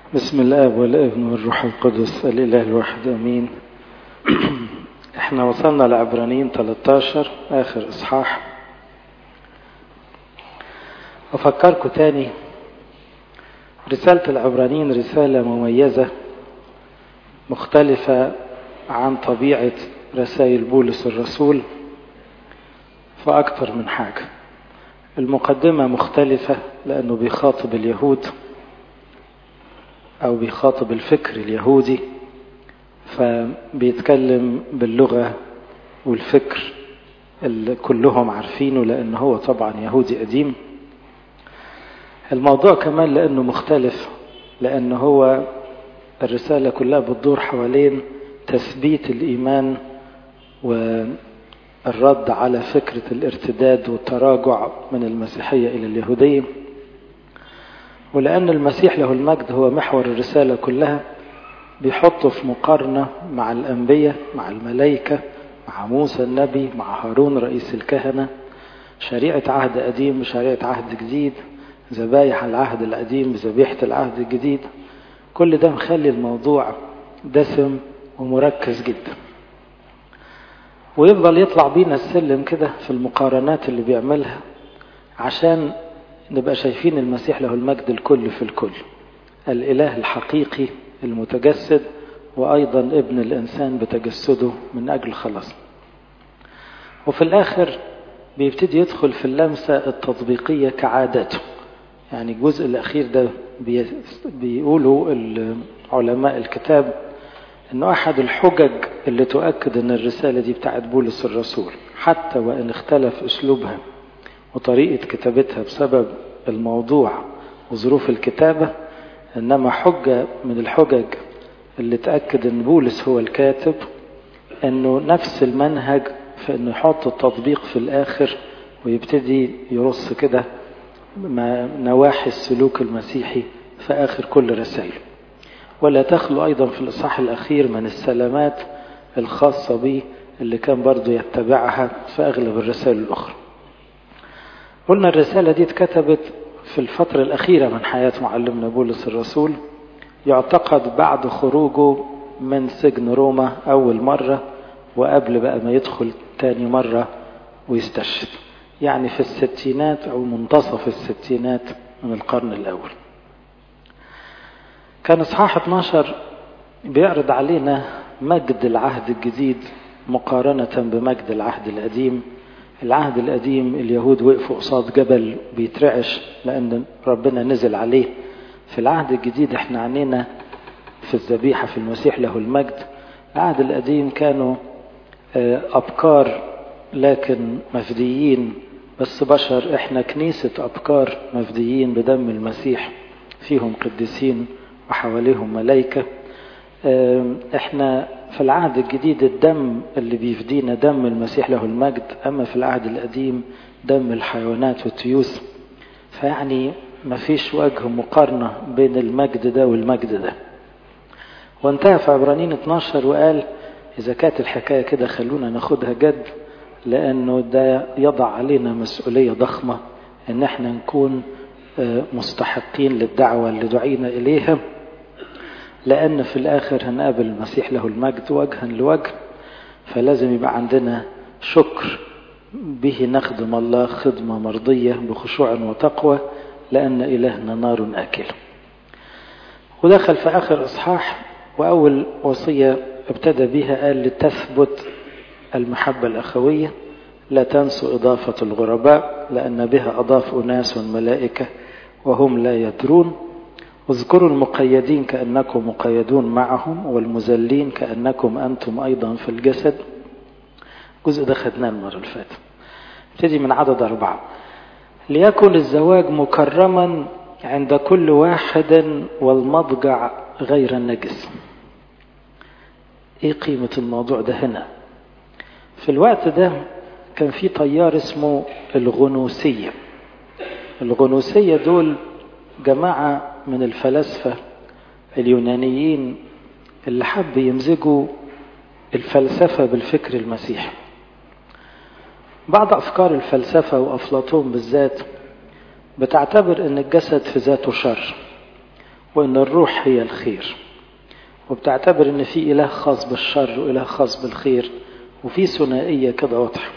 بسم الاب والابن والروح القدس الاله الواحد امين احنا وصلنا لعبرانيين 13 اخر اصحاح افكركم تاني رسالة العبرانيين رسالة مميزة مختلفة عن طبيعة رسائل بولس الرسول فأكثر من حاجة المقدمة مختلفة لأنه بيخاطب اليهود أو بيخاطب الفكر اليهودي فبيتكلم باللغة والفكر اللي كلهم عارفينه لأنه هو طبعا يهودي قديم الموضوع كمان لأنه مختلف لأنه هو الرسالة كلها بتدور حوالين تثبيت الإيمان والرد على فكرة الارتداد والتراجع من المسيحية إلى اليهودية ولأن المسيح له المجد هو محور الرسالة كلها بيحطه في مقارنة مع الأنبياء مع الملائكة مع موسى النبي مع هارون رئيس الكهنة شريعة عهد قديم وشريعة عهد جديد ذبايح العهد القديم بذبيحة العهد الجديد كل ده مخلي الموضوع دسم ومركز جدا ويفضل يطلع بينا السلم كده في المقارنات اللي بيعملها عشان نبقى شايفين المسيح له المجد الكل في الكل الإله الحقيقي المتجسد وأيضا ابن الإنسان بتجسده من أجل خلاص وفي الآخر بيبتدي يدخل في اللمسة التطبيقية كعادته يعني الجزء الأخير ده بيقولوا علماء الكتاب أنه أحد الحجج اللي تؤكد أن الرسالة دي بتاعت بولس الرسول حتى وإن اختلف أسلوبها وطريقة كتابتها بسبب الموضوع وظروف الكتابة إنما حجة من الحجج اللي تأكد أن بولس هو الكاتب أنه نفس المنهج في أنه يحط التطبيق في الآخر ويبتدي يرص كده نواحي السلوك المسيحي في آخر كل رسائل ولا تخلو أيضا في الإصحاح الأخير من السلامات الخاصة به اللي كان برضو يتبعها في أغلب الرسائل الأخرى قلنا الرسالة دي اتكتبت في الفترة الأخيرة من حياة معلمنا بولس الرسول يعتقد بعد خروجه من سجن روما أول مرة وقبل بقى ما يدخل تاني مرة ويستشهد يعني في الستينات أو منتصف الستينات من القرن الأول كان إصحاح 12 بيعرض علينا مجد العهد الجديد مقارنة بمجد العهد القديم العهد القديم اليهود وقفوا قصاد جبل بيترعش لأن ربنا نزل عليه في العهد الجديد احنا عنينا في الذبيحة في المسيح له المجد العهد القديم كانوا أبكار لكن مفديين بس بشر احنا كنيسة أبكار مفديين بدم المسيح فيهم قديسين وحواليهم ملائكة احنا في العهد الجديد الدم اللي بيفدينا دم المسيح له المجد أما في العهد القديم دم الحيوانات والتيوس فيعني ما فيش وجه مقارنة بين المجد ده والمجد ده وانتهى في عبرانيين 12 وقال إذا كانت الحكاية كده خلونا ناخدها جد لأنه ده يضع علينا مسؤولية ضخمة إن احنا نكون مستحقين للدعوة اللي دعينا إليها لأن في الآخر هنقابل المسيح له المجد وجها لوجه فلازم يبقى عندنا شكر به نخدم الله خدمة مرضية بخشوع وتقوى لأن إلهنا نار آكل ودخل في آخر إصحاح وأول وصية ابتدى بها قال لتثبت المحبة الأخوية لا تنسوا إضافة الغرباء لأن بها أضاف أناس ملائكة وهم لا يدرون اذكروا المقيدين كأنكم مقيدون معهم والمذلين كأنكم أنتم أيضا في الجسد الجزء ده خدناه المرة اللي فاتت ابتدي من عدد أربعة ليكن الزواج مكرما عند كل واحد والمضجع غير النجس ايه قيمة الموضوع ده هنا في الوقت ده كان في طيار اسمه الغنوسية الغنوسية دول جماعة من الفلاسفة اليونانيين اللي حب يمزجوا الفلسفة بالفكر المسيحي بعض أفكار الفلسفة وأفلاطون بالذات بتعتبر أن الجسد في ذاته شر وأن الروح هي الخير وبتعتبر أن في إله خاص بالشر وإله خاص بالخير وفي ثنائية كده واضحة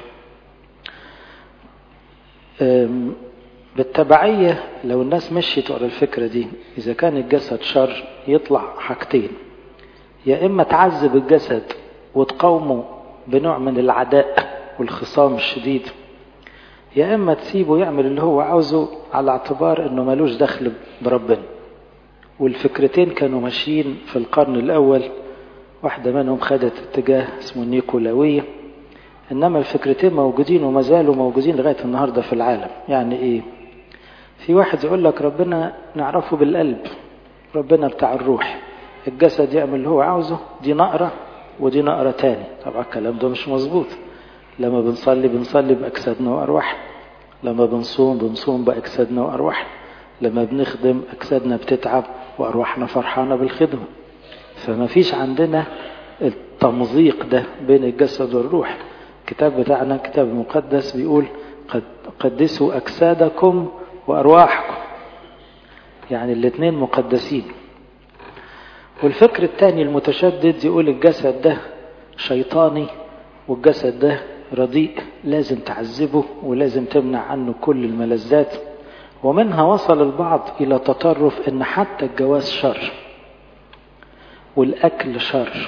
بالتبعية لو الناس مشيت ورا الفكرة دي إذا كان الجسد شر يطلع حاجتين يا إما تعذب الجسد وتقاومه بنوع من العداء والخصام الشديد يا إما تسيبه يعمل اللي هو عاوزه على اعتبار إنه ملوش دخل بربنا والفكرتين كانوا ماشيين في القرن الأول واحدة منهم خدت اتجاه اسمه النيكولاوية إنما الفكرتين موجودين وما زالوا موجودين لغاية النهاردة في العالم يعني إيه في واحد يقول لك ربنا نعرفه بالقلب ربنا بتاع الروح الجسد يعمل اللي هو عاوزه دي نقرة ودي نقرة تاني طبعا الكلام ده مش مظبوط لما بنصلي بنصلي بأجسادنا وأرواحنا لما بنصوم بنصوم بأجسادنا وأرواحنا لما بنخدم أجسادنا بتتعب وأرواحنا فرحانة بالخدمة فما فيش عندنا التمزيق ده بين الجسد والروح الكتاب بتاعنا الكتاب المقدس بيقول قد قدسوا أجسادكم وأرواحكم يعني الاثنين مقدسين والفكر الثاني المتشدد يقول الجسد ده شيطاني والجسد ده رديء لازم تعذبه ولازم تمنع عنه كل الملذات ومنها وصل البعض إلى تطرف إن حتى الجواز شر والأكل شر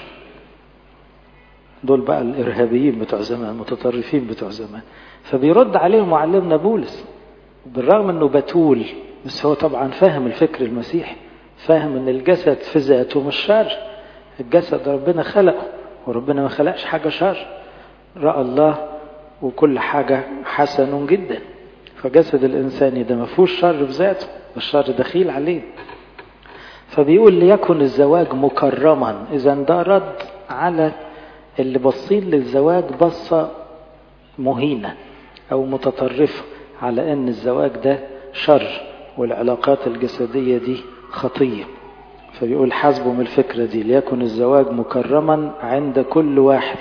دول بقى الإرهابيين بتوع زمان المتطرفين بتوع زمان فبيرد عليهم معلمنا بولس بالرغم انه بتول بس هو طبعا فاهم الفكر المسيحي فاهم ان الجسد في ذاته مش شر الجسد ربنا خلقه وربنا ما خلقش حاجة شر رأى الله وكل حاجة حسن جدا فجسد الإنساني ده ما فيهوش شر في ذاته الشر دخيل عليه فبيقول ليكن الزواج مكرما إذا ده رد على اللي باصين للزواج بصة مهينة أو متطرفة على أن الزواج ده شر والعلاقات الجسدية دي خطية فبيقول حاسبوا من الفكرة دي ليكن الزواج مكرما عند كل واحد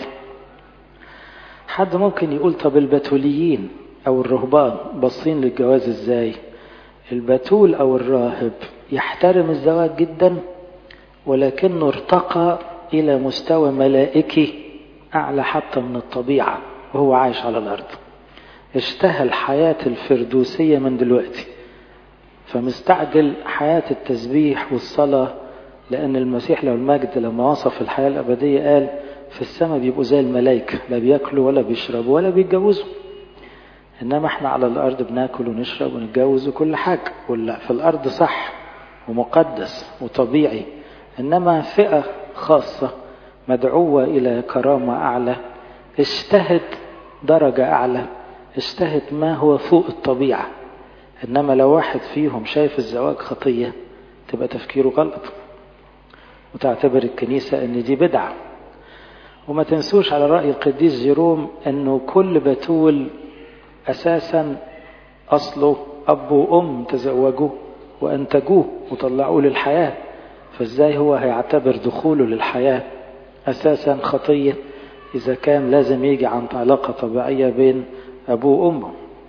حد ممكن يقول طب البتوليين أو الرهبان باصين للجواز إزاي البتول أو الراهب يحترم الزواج جدا ولكنه ارتقى إلى مستوى ملائكي أعلى حتى من الطبيعة وهو عايش على الأرض اشتهى الحياة الفردوسية من دلوقتي فمستعجل حياة التسبيح والصلاة لأن المسيح له المجد لما وصف الحياة الأبدية قال في السماء بيبقوا زي الملائكة لا بياكلوا ولا بيشربوا ولا بيتجوزوا إنما احنا على الأرض بناكل ونشرب ونتجوز وكل حاجة ولا في الأرض صح ومقدس وطبيعي إنما فئة خاصة مدعوة إلى كرامة أعلى اشتهت درجة أعلى اشتهت ما هو فوق الطبيعة إنما لو واحد فيهم شايف الزواج خطية تبقى تفكيره غلط وتعتبر الكنيسة إن دي بدعة وما تنسوش على رأي القديس جيروم أنه كل بتول أساسا أصله أب وأم تزوجوه وأنتجوه وطلعوه للحياة فإزاي هو هيعتبر دخوله للحياة أساسا خطية إذا كان لازم يجي عن علاقة طبيعية بين أبوه وأمه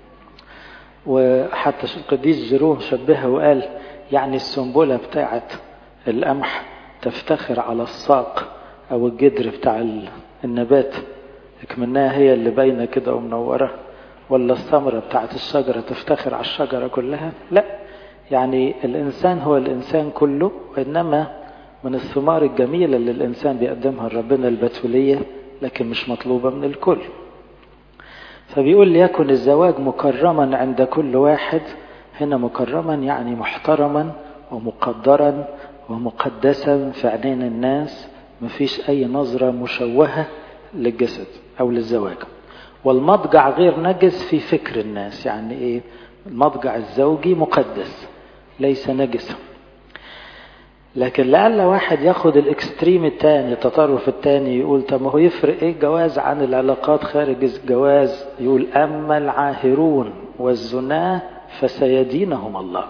وحتى القديس جيروم شبهها وقال يعني السنبلة بتاعت القمح تفتخر على الساق أو الجدر بتاع النبات كمنها هي اللي باينة كده ومنورة ولا الثمرة بتاعت الشجرة تفتخر على الشجرة كلها لا يعني الإنسان هو الإنسان كله وإنما من الثمار الجميلة اللي الإنسان بيقدمها لربنا البتولية لكن مش مطلوبة من الكل فبيقول ليكن الزواج مكرما عند كل واحد هنا مكرما يعني محترما ومقدرا ومقدسا في عينين الناس مفيش أي نظرة مشوهة للجسد أو للزواج والمضجع غير نجس في فكر الناس يعني إيه المضجع الزوجي مقدس ليس نجسا لكن لعل واحد ياخد الاكستريم الثاني التطرف الثاني يقول طب ما هو يفرق ايه الجواز عن العلاقات خارج الجواز يقول اما العاهرون والزناه فسيدينهم الله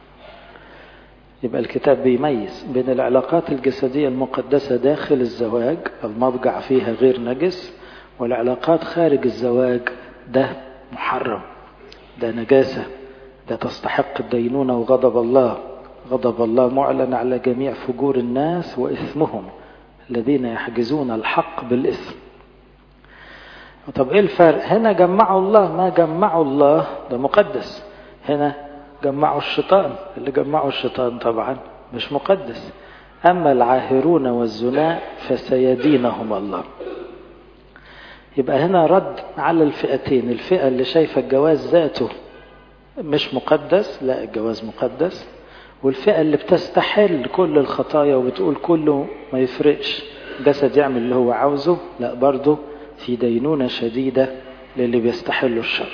يبقى الكتاب بيميز بين العلاقات الجسدية المقدسة داخل الزواج المضجع فيها غير نجس والعلاقات خارج الزواج ده محرم ده نجاسة ده تستحق الدينونة وغضب الله غضب الله معلن على جميع فجور الناس وإثمهم الذين يحجزون الحق بالإثم طب ايه الفرق هنا جمعوا الله ما جمعوا الله ده مقدس هنا جمعوا الشيطان اللي جمعوا الشيطان طبعا مش مقدس أما العاهرون والزناء فسيدينهم الله يبقى هنا رد على الفئتين الفئة اللي شايفة الجواز ذاته مش مقدس لا الجواز مقدس والفئة اللي بتستحل كل الخطايا وبتقول كله ما يفرقش جسد يعمل اللي هو عاوزه لا برضه في دينونة شديدة للي بيستحلوا الشر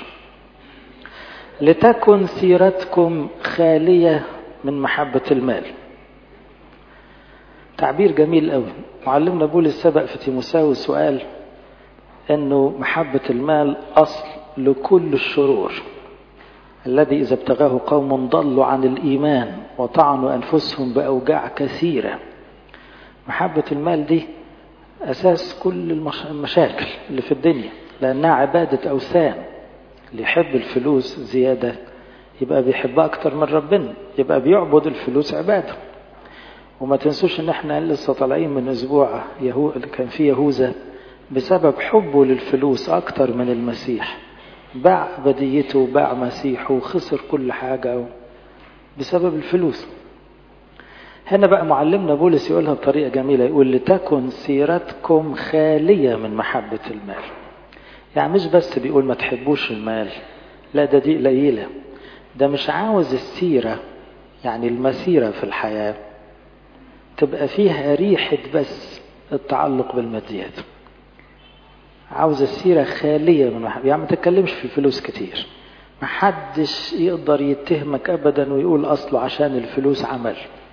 لتكن سيرتكم خالية من محبة المال تعبير جميل قوي معلمنا بولس سبق في تيموساوس وقال انه محبة المال اصل لكل الشرور الذي اذا ابتغاه قوم ضلوا عن الايمان وطعنوا انفسهم باوجاع كثيرة محبة المال دي اساس كل المشاكل اللي في الدنيا لانها عبادة اوثان اللي يحب الفلوس زيادة يبقى بيحبها اكتر من ربنا يبقى بيعبد الفلوس عباده وما تنسوش ان احنا لسه طالعين من اسبوع يهو كان في يهوذا بسبب حبه للفلوس اكتر من المسيح باع بديته وباع مسيحه وخسر كل حاجة بسبب الفلوس هنا بقى معلمنا بولس يقولها بطريقة جميلة يقول لتكن سيرتكم خالية من محبة المال يعني مش بس بيقول ما تحبوش المال لا ده دي قليلة ده مش عاوز السيرة يعني المسيرة في الحياة تبقى فيها ريحة بس التعلق بالماديات عاوز السيرة خالية من محبة يعني ما تتكلمش في الفلوس كتير ما حدش يقدر يتهمك أبدا ويقول أصله عشان الفلوس عمل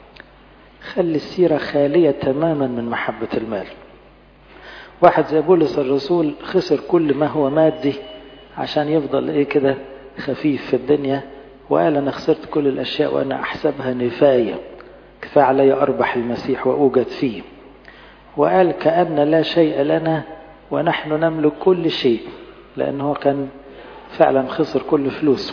خلي السيرة خالية تماما من محبة المال واحد زي بولس الرسول خسر كل ما هو مادي عشان يفضل ايه كده خفيف في الدنيا وقال انا خسرت كل الاشياء وانا احسبها نفايه كفى علي أربح المسيح وأوجد فيه وقال كأن لا شيء لنا ونحن نملك كل شيء لأنه كان فعلا خسر كل فلوسه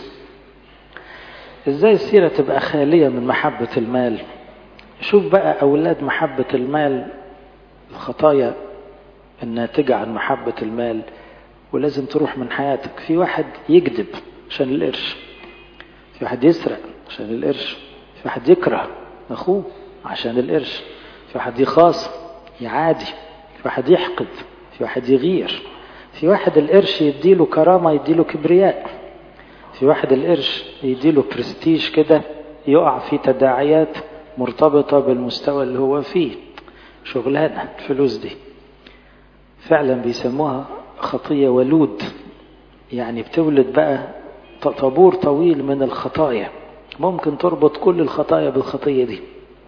ازاي السيرة تبقى خالية من محبة المال شوف بقى أولاد محبة المال الخطايا الناتجة عن محبة المال ولازم تروح من حياتك في واحد يكذب عشان القرش في واحد يسرق عشان القرش في واحد يكره أخوه عشان القرش في واحد يخاصم يعادي في واحد يحقد في واحد يغير في واحد القرش يديله كرامة يديله كبرياء في واحد القرش يديله برستيج كده يقع في تداعيات مرتبطة بالمستوى اللي هو فيه شغلانة الفلوس دي فعلا بيسموها خطية ولود يعني بتولد بقى طابور طويل من الخطايا ممكن تربط كل الخطايا بالخطية دي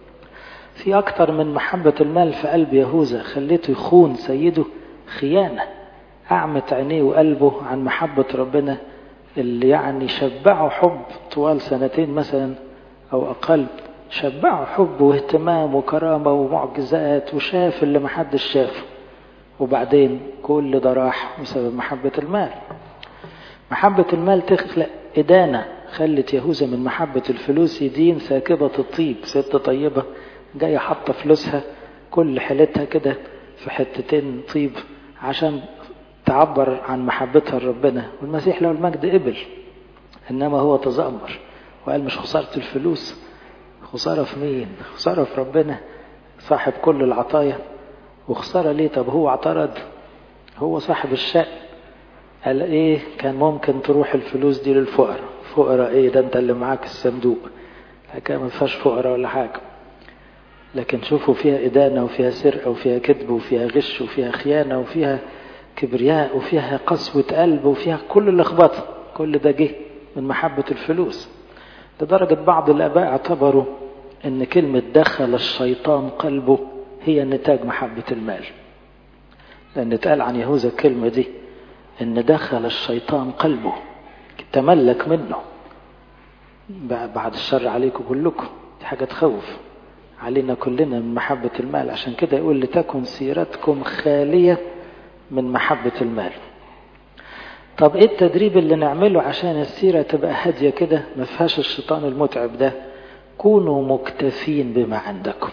في أكتر من محبة المال في قلب يهوذا خليته يخون سيده خيانة أعمت عينيه وقلبه عن محبة ربنا اللي يعني شبعه حب طوال سنتين مثلا أو أقل شبعه حب واهتمام وكرامة ومعجزات وشاف اللي محدش شافه وبعدين كل ده راح بسبب محبة المال محبة المال تخلق إدانة خلت يهوذا من محبة الفلوس يدين ساكبة الطيب ست طيبة جاية حاطة فلوسها كل حيلتها كده في حتتين طيب عشان تعبر عن محبتها لربنا والمسيح له المجد قبل إنما هو تذمر وقال مش خسارة الفلوس خسارة في مين خسارة في ربنا صاحب كل العطايا وخسارة ليه طب هو اعترض هو صاحب الشأن قال ايه كان ممكن تروح الفلوس دي للفقراء فقراء ايه ده انت اللي معاك الصندوق لكن ما فيهاش فقراء ولا حاجة لكن شوفوا فيها إدانة وفيها سرقة وفيها كذب وفيها غش وفيها خيانة وفيها كبرياء وفيها قسوة قلب وفيها كل اللخبطة كل ده جه من محبة الفلوس لدرجة بعض الآباء اعتبروا أن كلمة دخل الشيطان قلبه هي نتاج محبة المال لأن اتقال عن يهوذا الكلمة دي أن دخل الشيطان قلبه تملك منه بعد الشر عليكم كلكم دي حاجة تخوف علينا كلنا من محبة المال عشان كده يقول لتكن سيرتكم خالية من محبة المال طب ايه التدريب اللي نعمله عشان السيرة تبقى هادية كده ما فيهاش الشيطان المتعب ده كونوا مكتفين بما عندكم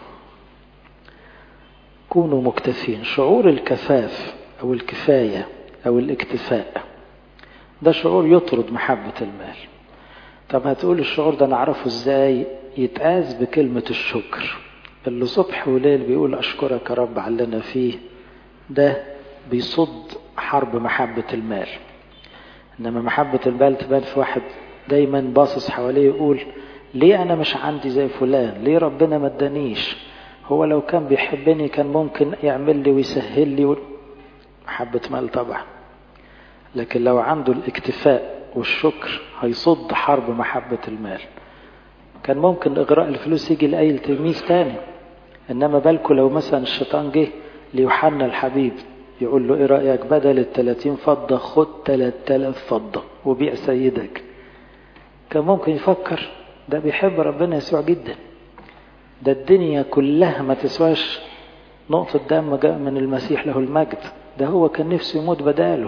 كونوا مكتفين شعور الكفاف أو الكفاية أو الاكتفاء ده شعور يطرد محبة المال طب هتقول الشعور ده نعرفه ازاي يتقاس بكلمة الشكر اللي صبح وليل بيقول أشكرك يا رب على اللي أنا فيه ده بيصد حرب محبة المال إنما محبة المال تبان في واحد دايما باصص حواليه يقول ليه أنا مش عندي زي فلان ليه ربنا ما ادانيش هو لو كان بيحبني كان ممكن يعمل لي ويسهل لي و... محبة مال طبعا لكن لو عنده الاكتفاء والشكر هيصد حرب محبة المال كان ممكن إغراء الفلوس يجي لأي تلميذ تاني إنما بالكم لو مثلا الشيطان جه ليوحنا الحبيب يقول له إيه رأيك بدل التلاتين فضة خد تلات تلاف فضة وبيع سيدك كان ممكن يفكر ده بيحب ربنا يسوع جدا ده الدنيا كلها ما تسواش نقطة دم جاء من المسيح له المجد ده هو كان نفسه يموت بداله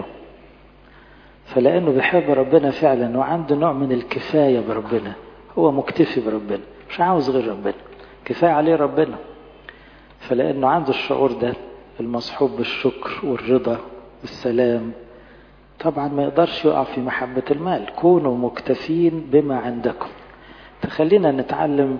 فلأنه بيحب ربنا فعلا وعنده نوع من الكفاية بربنا هو مكتفي بربنا مش عاوز غير ربنا كفاية عليه ربنا فلأنه عنده الشعور ده المصحوب بالشكر والرضا والسلام طبعا ما يقدرش يقع في محبة المال كونوا مكتفين بما عندكم تخلينا نتعلم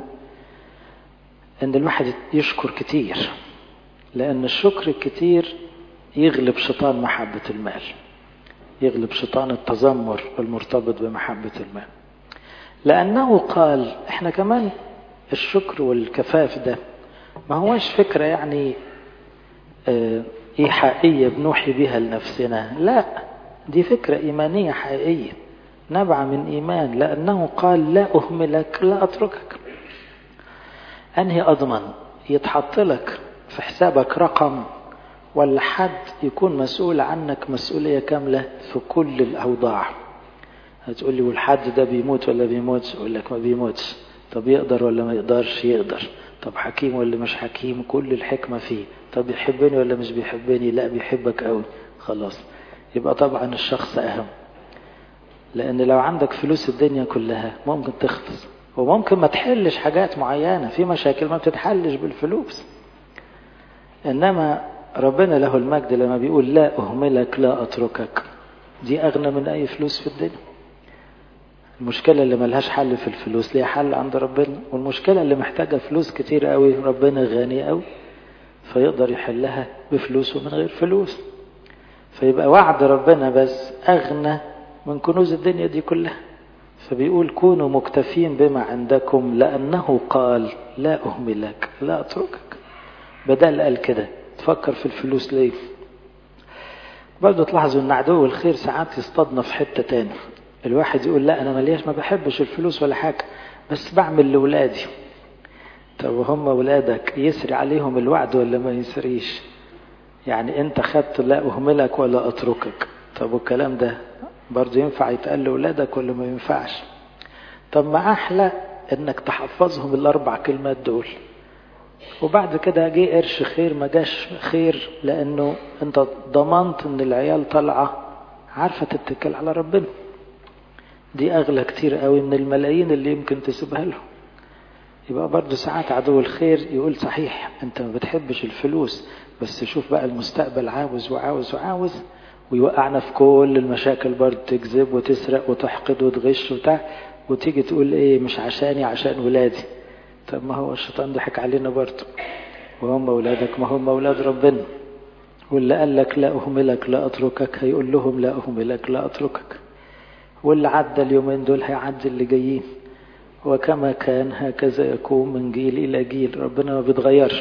ان الواحد يشكر كتير لان الشكر الكتير يغلب شيطان محبة المال يغلب شيطان التذمر المرتبط بمحبة المال لأنه قال احنا كمان الشكر والكفاف ده ما هوش فكرة يعني اه إيحائية بنوحي بها لنفسنا لا دي فكرة إيمانية حقيقية نبع من إيمان لأنه قال لا أهملك لا أتركك أنهي أضمن يتحط لك في حسابك رقم ولا حد يكون مسؤول عنك مسؤولية كاملة في كل الأوضاع هتقول لي والحد ده بيموت ولا بيموتش أقول لك ما بيموتش طب يقدر ولا ما يقدرش يقدر طب حكيم ولا مش حكيم كل الحكمة فيه طب يحبني ولا مش بيحبني لا بيحبك قوي خلاص يبقى طبعا الشخص أهم لأن لو عندك فلوس الدنيا كلها ممكن تخلص وممكن ما تحلش حاجات معينة في مشاكل ما بتتحلش بالفلوس إنما ربنا له المجد لما بيقول لا أهملك لا أتركك دي أغنى من أي فلوس في الدنيا المشكلة اللي ملهاش حل في الفلوس ليها حل عند ربنا والمشكلة اللي محتاجة فلوس كتير قوي ربنا غني قوي فيقدر يحلها بفلوس ومن غير فلوس فيبقى وعد ربنا بس أغنى من كنوز الدنيا دي كلها فبيقول كونوا مكتفين بما عندكم لأنه قال لا أهملك لا أتركك بدل قال كده تفكر في الفلوس ليه برضه تلاحظوا ان عدو الخير ساعات يصطادنا في حتة تاني الواحد يقول لا انا ملياش ما بحبش الفلوس ولا حاجة بس بعمل لولادي طب هم ولادك يسري عليهم الوعد ولا ما يسريش يعني انت خدت لا اهملك ولا اتركك طب والكلام ده برضه ينفع يتقال لولادك ولا ما ينفعش طب ما احلى انك تحفظهم الاربع كلمات دول وبعد كده جه قرش خير ما جاش خير لانه انت ضمنت ان العيال طالعه عارفه تتكل على ربنا دي اغلى كتير قوي من الملايين اللي يمكن تسيبها لهم يبقى برضه ساعات عدو الخير يقول صحيح انت ما بتحبش الفلوس بس شوف بقى المستقبل عاوز وعاوز وعاوز ويوقعنا في كل المشاكل برضه تكذب وتسرق وتحقد وتغش وبتاع وتيجي تقول ايه مش عشاني عشان ولادي طب ما هو الشيطان ضحك علينا برضه وهم أولادك ما هم أولاد ربنا واللي قال لك لا أهملك لا أتركك هيقول لهم لا أهملك لا أتركك واللي عدى اليومين دول هيعدي اللي جايين وكما كان هكذا يكون من جيل إلى جيل ربنا ما بيتغيرش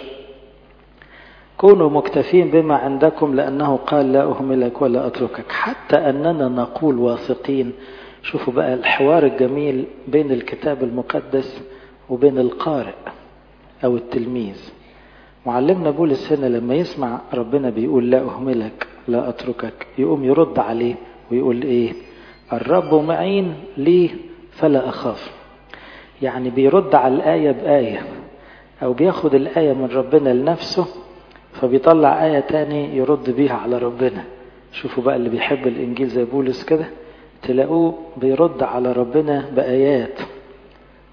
كونوا مكتفين بما عندكم لأنه قال لا أهملك ولا أتركك حتى أننا نقول واثقين شوفوا بقى الحوار الجميل بين الكتاب المقدس وبين القارئ أو التلميذ معلمنا بولس هنا لما يسمع ربنا بيقول لا أهملك لا أتركك يقوم يرد عليه ويقول إيه الرب معين لي فلا أخاف يعني بيرد على الآية بآية أو بياخد الآية من ربنا لنفسه فبيطلع آية تاني يرد بيها على ربنا شوفوا بقى اللي بيحب الإنجيل زي بولس كده تلاقوه بيرد على ربنا بآيات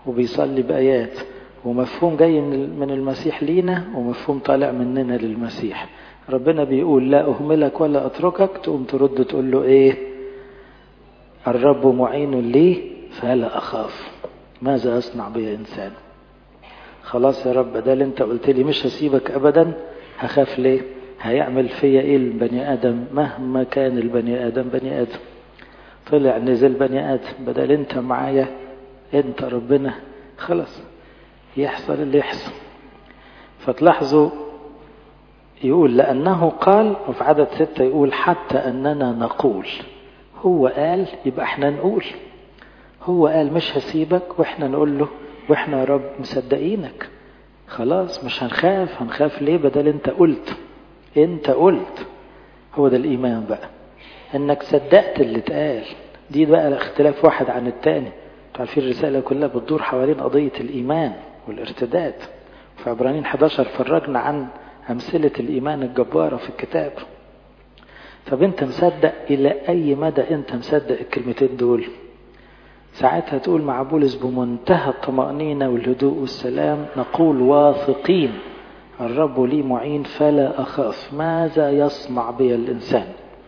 وبيصلي بآيات ومفهوم جاي من المسيح لينا ومفهوم طالع مننا للمسيح ربنا بيقول لا أهملك ولا أتركك تقوم ترد تقول له إيه الرب معين لي فلا أخاف ماذا أصنع بي إنسان خلاص يا رب ده اللي انت قلت لي مش هسيبك أبدا هخاف ليه هيعمل فيا ايه البني ادم مهما كان البني ادم بني ادم طلع نزل بني ادم بدل انت معايا انت ربنا خلاص يحصل اللي يحصل فتلاحظوا يقول لأنه قال وفي عدد ستة يقول حتى أننا نقول هو قال يبقى احنا نقول هو قال مش هسيبك واحنا نقول له واحنا يا رب مصدقينك خلاص مش هنخاف هنخاف ليه بدل انت قلت انت قلت هو ده الايمان بقى انك صدقت اللي اتقال دي بقى اختلاف واحد عن التاني عارفين الرسالة كلها بتدور حوالين قضية الإيمان والارتداد في عبرانيين 11 فرجنا عن أمثلة الإيمان الجبارة في الكتاب طب أنت مصدق إلى أي مدى أنت مصدق الكلمتين دول ساعتها تقول مع بولس بمنتهى الطمأنينة والهدوء والسلام نقول واثقين الرب لي معين فلا أخاف ماذا يصنع بي الإنسان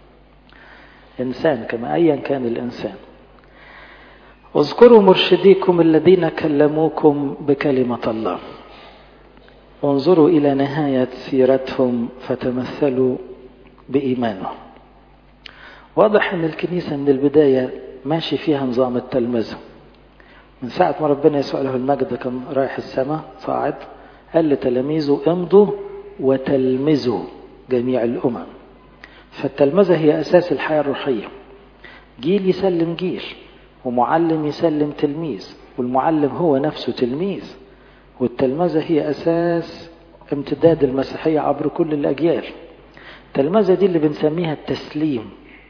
إنسان كما أيا كان الإنسان اذكروا مرشديكم الذين كلموكم بكلمة الله وانظروا إلى نهاية سيرتهم فتمثلوا بإيمانهم واضح أن الكنيسة من البداية ماشي فيها نظام التلمذة من ساعة ما ربنا يسوع له المجد كان رايح السماء صاعد قال لتلاميذه امضوا وتلمذوا جميع الأمم فالتلمذة هي أساس الحياة الروحية جيل يسلم جيل ومعلم يسلم تلميذ والمعلم هو نفسه تلميذ والتلمذة هي أساس امتداد المسيحية عبر كل الأجيال التلمذة دي اللي بنسميها التسليم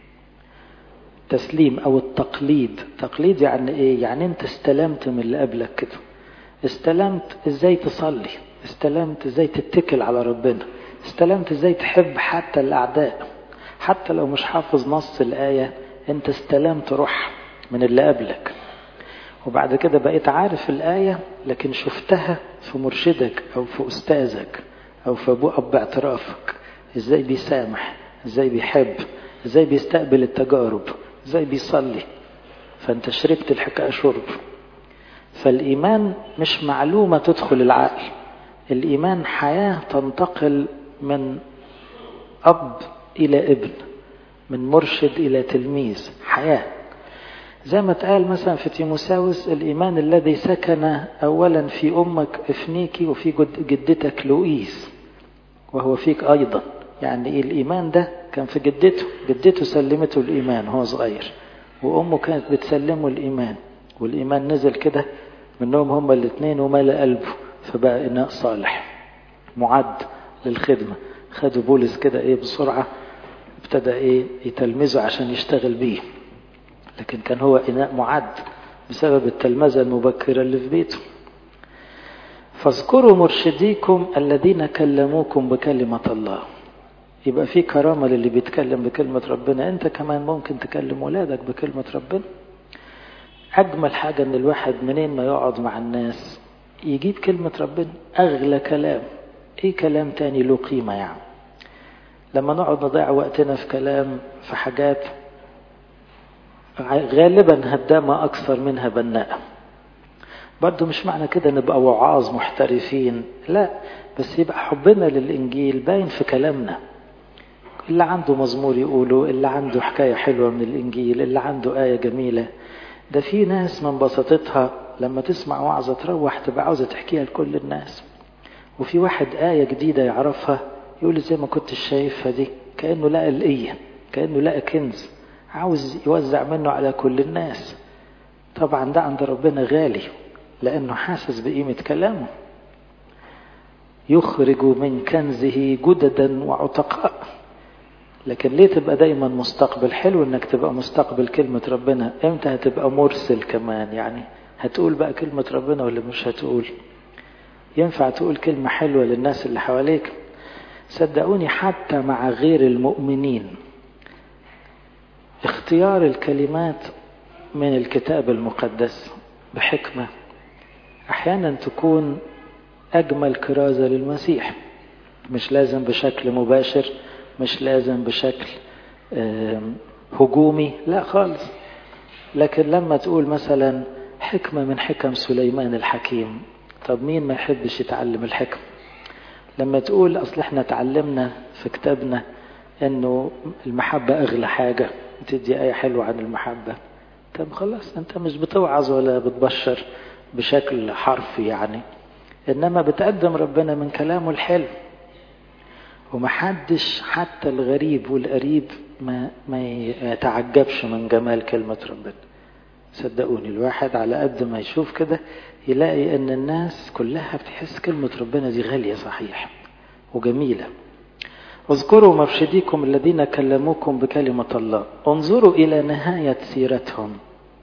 تسليم أو التقليد تقليد يعني إيه؟ يعني أنت استلمت من اللي قبلك كده استلمت إزاي تصلي استلمت إزاي تتكل على ربنا استلمت إزاي تحب حتى الأعداء حتى لو مش حافظ نص الآية أنت استلمت روح من اللي قبلك وبعد كده بقيت عارف الآية لكن شفتها في مرشدك أو في أستاذك أو في أبو أب اعترافك إزاي بيسامح إزاي بيحب إزاي بيستقبل التجارب إزاي بيصلي فأنت شربت الحكاية شرب فالإيمان مش معلومة تدخل العقل الإيمان حياة تنتقل من أب إلى ابن من مرشد إلى تلميذ حياة زي ما اتقال مثلا في تيموساوس الإيمان الذي سكن أولا في أمك إفنيكي وفي جدتك لوئيس وهو فيك أيضا يعني إيه الإيمان ده كان في جدته جدته سلمته الإيمان هو صغير وأمه كانت بتسلمه الإيمان والإيمان نزل كده منهم هما الاثنين وملأ قلبه فبقى إناء صالح معد للخدمة خدوا بولس كده إيه بسرعة ابتدى إيه يتلمذه عشان يشتغل بيه لكن كان هو إناء معد بسبب التلمذة المبكرة اللي في بيته فاذكروا مرشديكم الذين كلموكم بكلمة الله يبقى في كرامة للي بيتكلم بكلمة ربنا انت كمان ممكن تكلم ولادك بكلمة ربنا أجمل حاجة ان الواحد منين ما يقعد مع الناس يجيب كلمة ربنا أغلى كلام ايه كلام تاني له قيمة يعني لما نقعد نضيع وقتنا في كلام في حاجات غالبا هدامة أكثر منها بناءة برضو مش معنى كده نبقى وعاظ محترفين لا بس يبقى حبنا للإنجيل باين في كلامنا اللي عنده مزمور يقوله اللي عنده حكاية حلوة من الإنجيل اللي عنده آية جميلة ده في ناس من بساطتها لما تسمع وعظة تروح تبقى عاوزة تحكيها لكل الناس وفي واحد آية جديدة يعرفها يقول زي ما كنت شايفها دي كأنه لقى الإية كأنه لقى كنز عاوز يوزع منه على كل الناس طبعا ده عند ربنا غالي لأنه حاسس بقيمة كلامه يخرج من كنزه جددا وعتقاء لكن ليه تبقى دايما مستقبل حلو انك تبقى مستقبل كلمة ربنا امتى هتبقى مرسل كمان يعني هتقول بقى كلمة ربنا ولا مش هتقول ينفع تقول كلمة حلوة للناس اللي حواليك صدقوني حتى مع غير المؤمنين اختيار الكلمات من الكتاب المقدس بحكمة أحيانا تكون أجمل كرازة للمسيح مش لازم بشكل مباشر مش لازم بشكل هجومي لا خالص لكن لما تقول مثلا حكمة من حكم سليمان الحكيم طب مين ما يحبش يتعلم الحكم لما تقول أصل احنا تعلمنا في كتابنا انه المحبة اغلى حاجة تدي اية حلوة عن المحبة طب خلاص انت مش بتوعظ ولا بتبشر بشكل حرفي يعني انما بتقدم ربنا من كلامه الحلو ومحدش حتى الغريب والقريب ما ما يتعجبش من جمال كلمة ربنا صدقوني الواحد على قد ما يشوف كده يلاقي ان الناس كلها بتحس كلمة ربنا دي غالية صحيح وجميلة اذكروا مرشديكم الذين كلموكم بكلمة الله انظروا إلى نهاية سيرتهم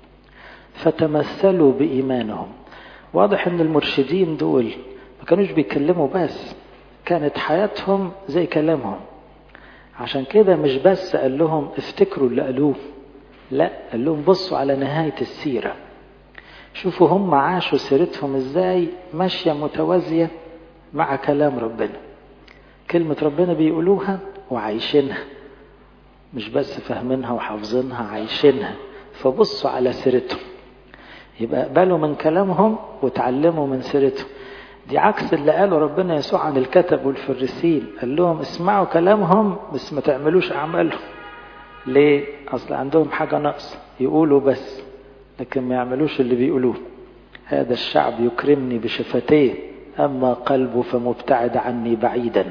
فتمثلوا بإيمانهم واضح ان المرشدين دول ما كانوش بيتكلموا بس كانت حياتهم زي كلامهم عشان كده مش بس قال لهم افتكروا اللي قالوه لا قال لهم بصوا على نهاية السيرة شوفوا هم عاشوا سيرتهم ازاي ماشية متوازية مع كلام ربنا كلمة ربنا بيقولوها وعايشينها مش بس فاهمينها وحافظينها عايشينها فبصوا على سيرتهم يبقى اقبلوا من كلامهم وتعلموا من سيرتهم دي عكس اللي قاله ربنا يسوع عن الكتب والفريسين قال لهم اسمعوا كلامهم بس ما تعملوش اعمالهم ليه اصل عندهم حاجه ناقصه يقولوا بس لكن ما يعملوش اللي بيقولوه هذا الشعب يكرمني بشفتيه اما قلبه فمبتعد عني بعيدا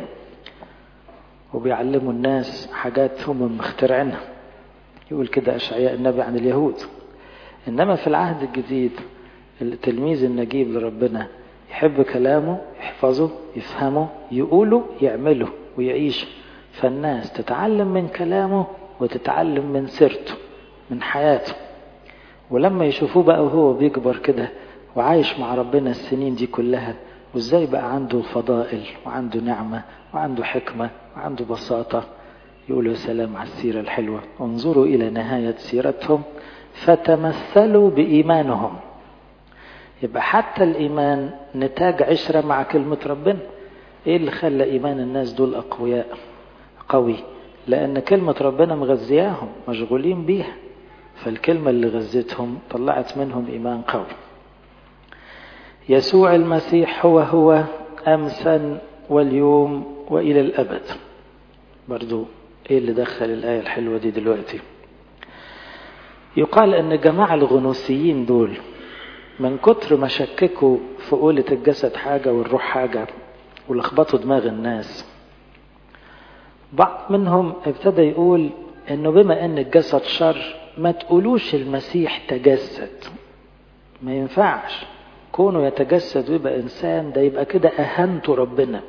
وبيعلموا الناس حاجات هم مخترعينها يقول كده اشعياء النبي عن اليهود انما في العهد الجديد التلميذ النجيب لربنا يحب كلامه يحفظه يفهمه يقوله يعمله ويعيش فالناس تتعلم من كلامه وتتعلم من سيرته من حياته ولما يشوفوه بقى وهو بيكبر كده وعايش مع ربنا السنين دي كلها وازاي بقى عنده فضائل وعنده نعمة وعنده حكمة وعنده بساطة يقولوا سلام على السيرة الحلوة انظروا إلى نهاية سيرتهم فتمثلوا بإيمانهم يبقى حتى الإيمان نتاج عشرة مع كلمة ربنا إيه اللي خلى إيمان الناس دول أقوياء قوي لأن كلمة ربنا مغذياهم مشغولين بيها فالكلمة اللي غذتهم طلعت منهم إيمان قوي يسوع المسيح هو هو أمسا واليوم وإلى الأبد برضو إيه اللي دخل الآية الحلوة دي دلوقتي يقال أن جماعة الغنوسيين دول من كتر ما شككوا في قولة الجسد حاجة والروح حاجة ولخبطوا دماغ الناس بعض منهم ابتدى يقول انه بما ان الجسد شر ما تقولوش المسيح تجسد ما ينفعش كونه يتجسد ويبقى انسان ده يبقى كده اهنتوا ربنا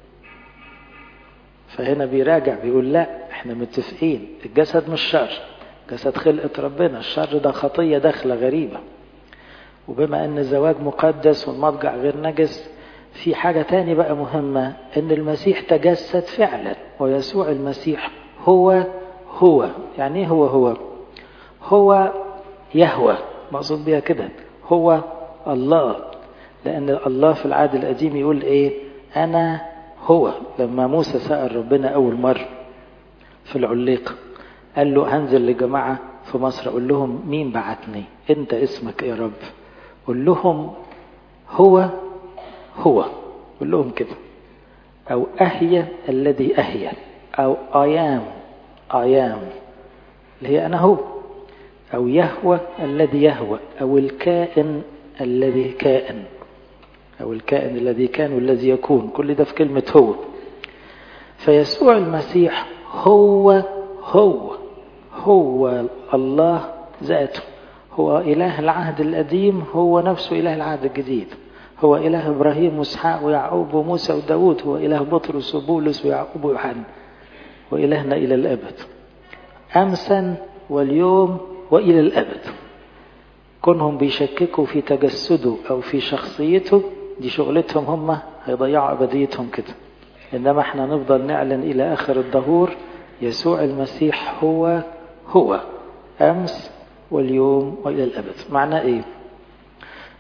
فهنا بيراجع بيقول لا احنا متفقين الجسد مش شر جسد خلقة ربنا الشر ده خطية داخلة غريبة وبما ان الزواج مقدس والمضجع غير نجس في حاجة تاني بقى مهمة ان المسيح تجسد فعلا ويسوع المسيح هو هو يعني ايه هو هو هو يهوى مقصود بيها كده هو الله لان الله في العهد القديم يقول ايه انا هو لما موسى سأل ربنا اول مرة في العليقة قال له هنزل لجماعة في مصر اقول لهم مين بعتني انت اسمك يا رب قول لهم هو هو قول لهم كده أو أهي الذي أهي أو أيام أيام اللي هي أنا هو أو يهوى الذي يهوى أو الكائن الذي كائن أو الكائن الذي كان والذي يكون كل ده في كلمة هو فيسوع المسيح هو هو هو الله ذاته هو إله العهد القديم هو نفسه إله العهد الجديد هو إله إبراهيم وإسحاق ويعقوب وموسى وداود هو إله بطرس وبولس ويعقوب ويوحنا وإلهنا إلى الأبد أمسا واليوم وإلى الأبد كونهم بيشككوا في تجسده أو في شخصيته دي شغلتهم هم هيضيعوا أبديتهم كده إنما احنا نفضل نعلن إلى آخر الدهور يسوع المسيح هو هو أمس واليوم وإلى الأبد معناه إيه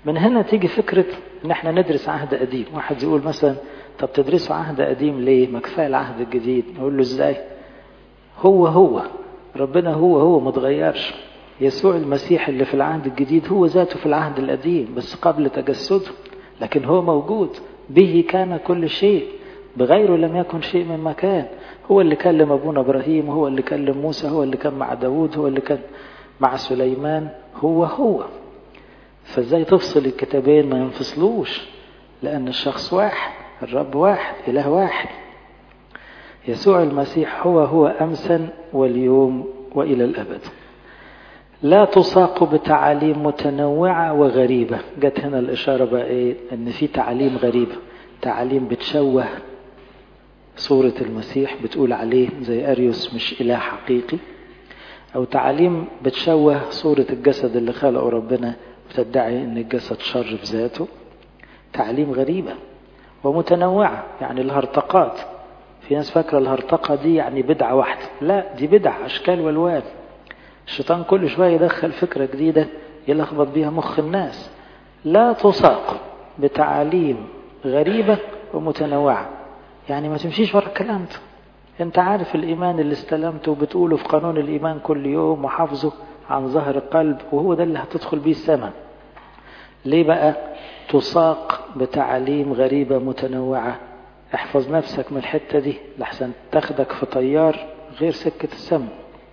من هنا تيجي فكرة ان احنا ندرس عهد قديم واحد يقول مثلا طب تدرسوا عهد قديم ليه ما كفايه العهد الجديد نقول له ازاي هو هو ربنا هو هو ما اتغيرش يسوع المسيح اللي في العهد الجديد هو ذاته في العهد القديم بس قبل تجسده لكن هو موجود به كان كل شيء بغيره لم يكن شيء من مكان هو اللي كلم أبونا إبراهيم هو اللي كلم موسى هو اللي كان مع داود هو اللي كان مع سليمان هو هو فازاي تفصل الكتابين ما ينفصلوش لأن الشخص واحد الرب واحد إله واحد يسوع المسيح هو هو أمسا واليوم وإلى الأبد لا تساق بتعاليم متنوعة وغريبة جت هنا الإشارة بقى إيه إن في تعاليم غريبة تعاليم بتشوه صورة المسيح بتقول عليه زي أريوس مش إله حقيقي أو تعاليم بتشوه صورة الجسد اللي خلقه ربنا بتدعي إن الجسد شر في ذاته تعاليم غريبة ومتنوعة يعني الهرطقات في ناس فاكرة الهرطقة دي يعني بدعة واحدة لا دي بدع أشكال والوان الشيطان كل شوية يدخل فكرة جديدة يلخبط بيها مخ الناس لا تساق بتعاليم غريبة ومتنوعة يعني ما تمشيش ورا الكلام ده انت عارف الإيمان اللي استلمته وبتقوله في قانون الإيمان كل يوم وحافظه عن ظهر القلب وهو ده اللي هتدخل بيه السماء ليه بقى تساق بتعاليم غريبة متنوعة احفظ نفسك من الحتة دي لحسن تاخدك في طيار غير سكة السماء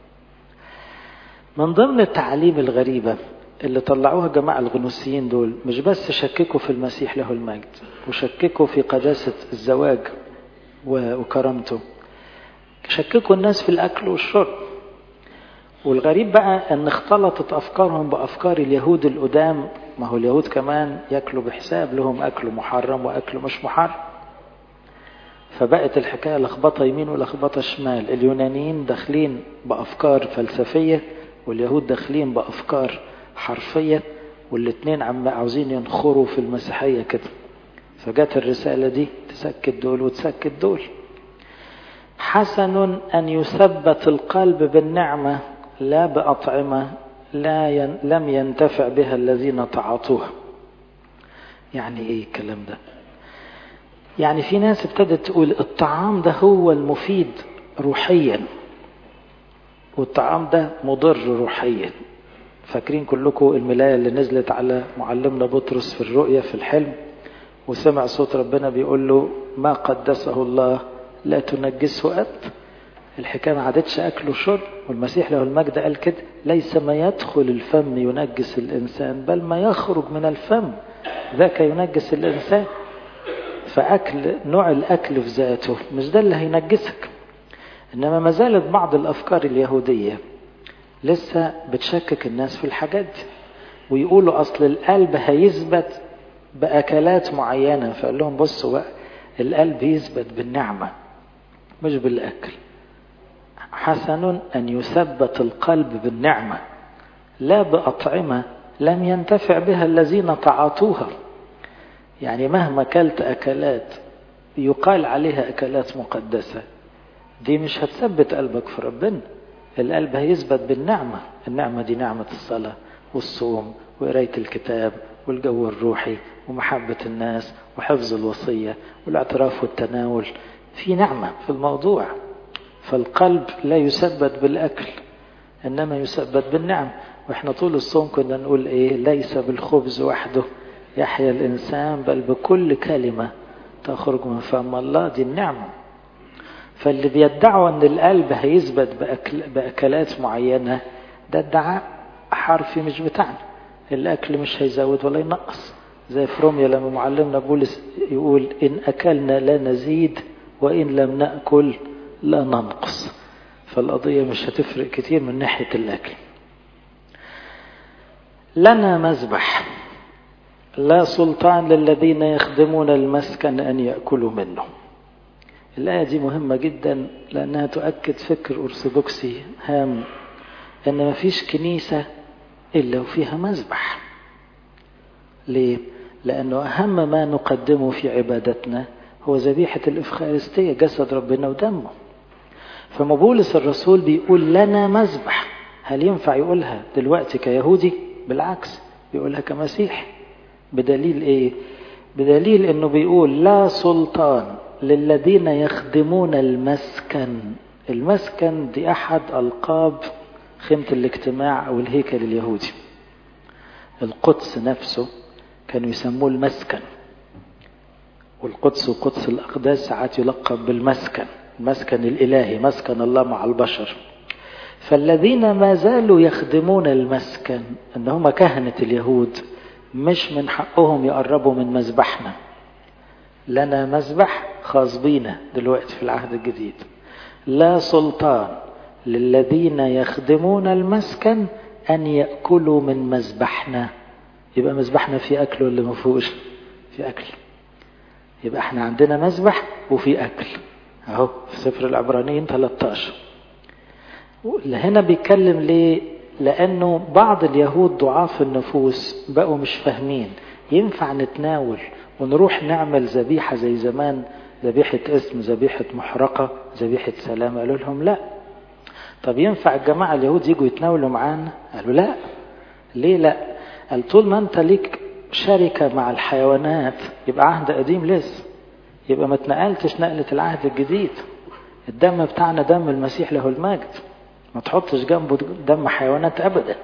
من ضمن التعاليم الغريبة اللي طلعوها جماعة الغنوسيين دول مش بس شككوا في المسيح له المجد وشككوا في قداسة الزواج وكرامته شككوا الناس في الأكل والشرب والغريب بقى أن اختلطت أفكارهم بأفكار اليهود القدام ما هو اليهود كمان يأكلوا بحساب لهم أكل محرم وأكل مش محرم فبقت الحكاية لخبطة يمين ولخبطة شمال اليونانيين داخلين بأفكار فلسفية واليهود داخلين بأفكار حرفية والاتنين عم عاوزين ينخروا في المسيحية كده فجت الرسالة دي تسكت دول وتسكت دول حسن أن يثبت القلب بالنعمة لا بأطعمة لا ين لم ينتفع بها الذين تعاطوها يعني ايه الكلام ده يعني في ناس ابتدت تقول الطعام ده هو المفيد روحيا والطعام ده مضر روحيا فاكرين كلكم الملاية اللي نزلت على معلمنا بطرس في الرؤية في الحلم وسمع صوت ربنا بيقول له ما قدسه الله لا تنجسه أنت الحكاية ما عادتش أكل وشرب والمسيح له المجد قال كده ليس ما يدخل الفم ينجس الإنسان بل ما يخرج من الفم ذاك ينجس الإنسان فأكل نوع الأكل في ذاته مش ده اللي هينجسك إنما ما زالت بعض الأفكار اليهودية لسه بتشكك الناس في الحاجات دي ويقولوا أصل القلب هيثبت بأكلات معينة فقال لهم بصوا بقى القلب يثبت بالنعمة مش بالأكل حسن أن يثبت القلب بالنعمة لا بأطعمة لم ينتفع بها الذين تعاطوها يعني مهما كلت أكلات يقال عليها أكلات مقدسة دي مش هتثبت قلبك في ربنا القلب هيثبت بالنعمة النعمة دي نعمة الصلاة والصوم وقراية الكتاب والجو الروحي ومحبة الناس وحفظ الوصية والاعتراف والتناول في نعمة في الموضوع فالقلب لا يثبت بالأكل إنما يثبت بالنعم وإحنا طول الصوم كنا نقول إيه ليس بالخبز وحده يحيا الإنسان بل بكل كلمة تخرج من فم الله دي النعمة فاللي بيدعوا أن القلب هيثبت بأكل بأكلات معينة ده ادعاء حرفي مش بتاعنا الأكل مش هيزود ولا ينقص زي في روميا لما معلمنا بولس يقول إن أكلنا لا نزيد وإن لم نأكل لا ننقص فالقضية مش هتفرق كتير من ناحية الأكل لنا مذبح لا سلطان للذين يخدمون المسكن أن يأكلوا منه الآية دي مهمة جدا لأنها تؤكد فكر أرثوذكسي هام أن ما فيش كنيسة إلا وفيها مذبح ليه؟ لأنه أهم ما نقدمه في عبادتنا هو ذبيحة الإفخارستية جسد ربنا ودمه فما بولس الرسول بيقول لنا مذبح هل ينفع يقولها دلوقتي كيهودي بالعكس بيقولها كمسيح بدليل ايه بدليل انه بيقول لا سلطان للذين يخدمون المسكن المسكن دي احد القاب خيمة الاجتماع او الهيكل اليهودي القدس نفسه كانوا يسموه المسكن والقدس وقدس الأقداس ساعات يلقب بالمسكن المسكن الإلهي مسكن الله مع البشر فالذين ما زالوا يخدمون المسكن ان هم كهنة اليهود مش من حقهم يقربوا من مذبحنا لنا مذبح خاص بينا دلوقتي في العهد الجديد لا سلطان للذين يخدمون المسكن أن يأكلوا من مذبحنا يبقى مذبحنا في أكل ولا ما فيهوش في أكل يبقى احنا عندنا مذبح وفي أكل أهو في سفر العبرانيين 13 هنا بيتكلم ليه لأنه بعض اليهود ضعاف النفوس بقوا مش فاهمين ينفع نتناول ونروح نعمل ذبيحة زي زمان ذبيحة اسم ذبيحة محرقة ذبيحة سلام قالوا لهم لا طب ينفع الجماعة اليهود يجوا يتناولوا معانا قالوا لا ليه لا قال طول ما انت ليك شركة مع الحيوانات يبقى عهد قديم لسه يبقى ما اتنقلتش نقلة العهد الجديد الدم بتاعنا دم المسيح له المجد ما تحطش جنبه دم حيوانات ابدا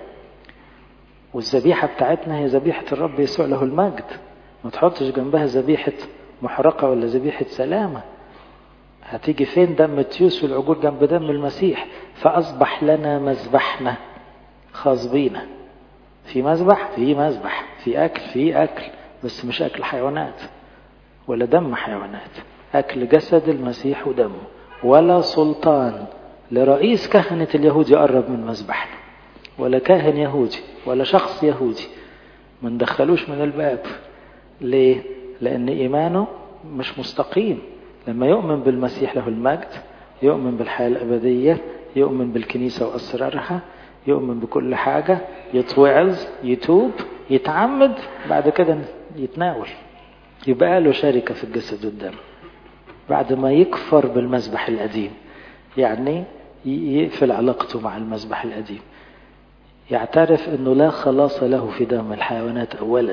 والذبيحة بتاعتنا هي ذبيحة الرب يسوع له المجد ما تحطش جنبها ذبيحة محرقة ولا ذبيحة سلامة هتيجي فين دم التيوس والعجول جنب دم المسيح فأصبح لنا مذبحنا خاص بينا في مذبح في مذبح في أكل في أكل بس مش أكل حيوانات ولا دم حيوانات أكل جسد المسيح ودمه ولا سلطان لرئيس كهنة اليهود يقرب من مذبحنا ولا كاهن يهودي ولا شخص يهودي ما ندخلوش من الباب ليه؟ لأن إيمانه مش مستقيم لما يؤمن بالمسيح له المجد يؤمن بالحياة الأبدية يؤمن بالكنيسة وأسرارها يؤمن بكل حاجة يتوعظ يتوب يتعمد بعد كده يتناول يبقى له شركة في الجسد والدم بعد ما يكفر بالمذبح القديم يعني يقفل علاقته مع المذبح القديم يعترف انه لا خلاص له في دم الحيوانات اولا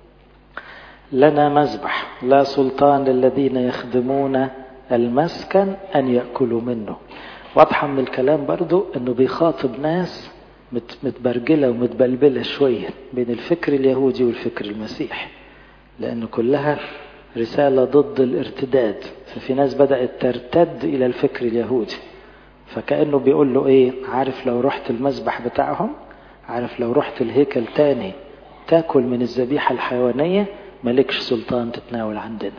لنا مذبح لا سلطان للذين يخدمون المسكن ان ياكلوا منه واضحه من الكلام برضو انه بيخاطب ناس متبرجله ومتبلبله شويه بين الفكر اليهودي والفكر المسيحي لان كلها رساله ضد الارتداد ففي ناس بدات ترتد الى الفكر اليهودي فكانه بيقول له ايه عارف لو رحت المذبح بتاعهم عارف لو رحت الهيكل تاني تاكل من الذبيحه الحيوانيه مالكش سلطان تتناول عندنا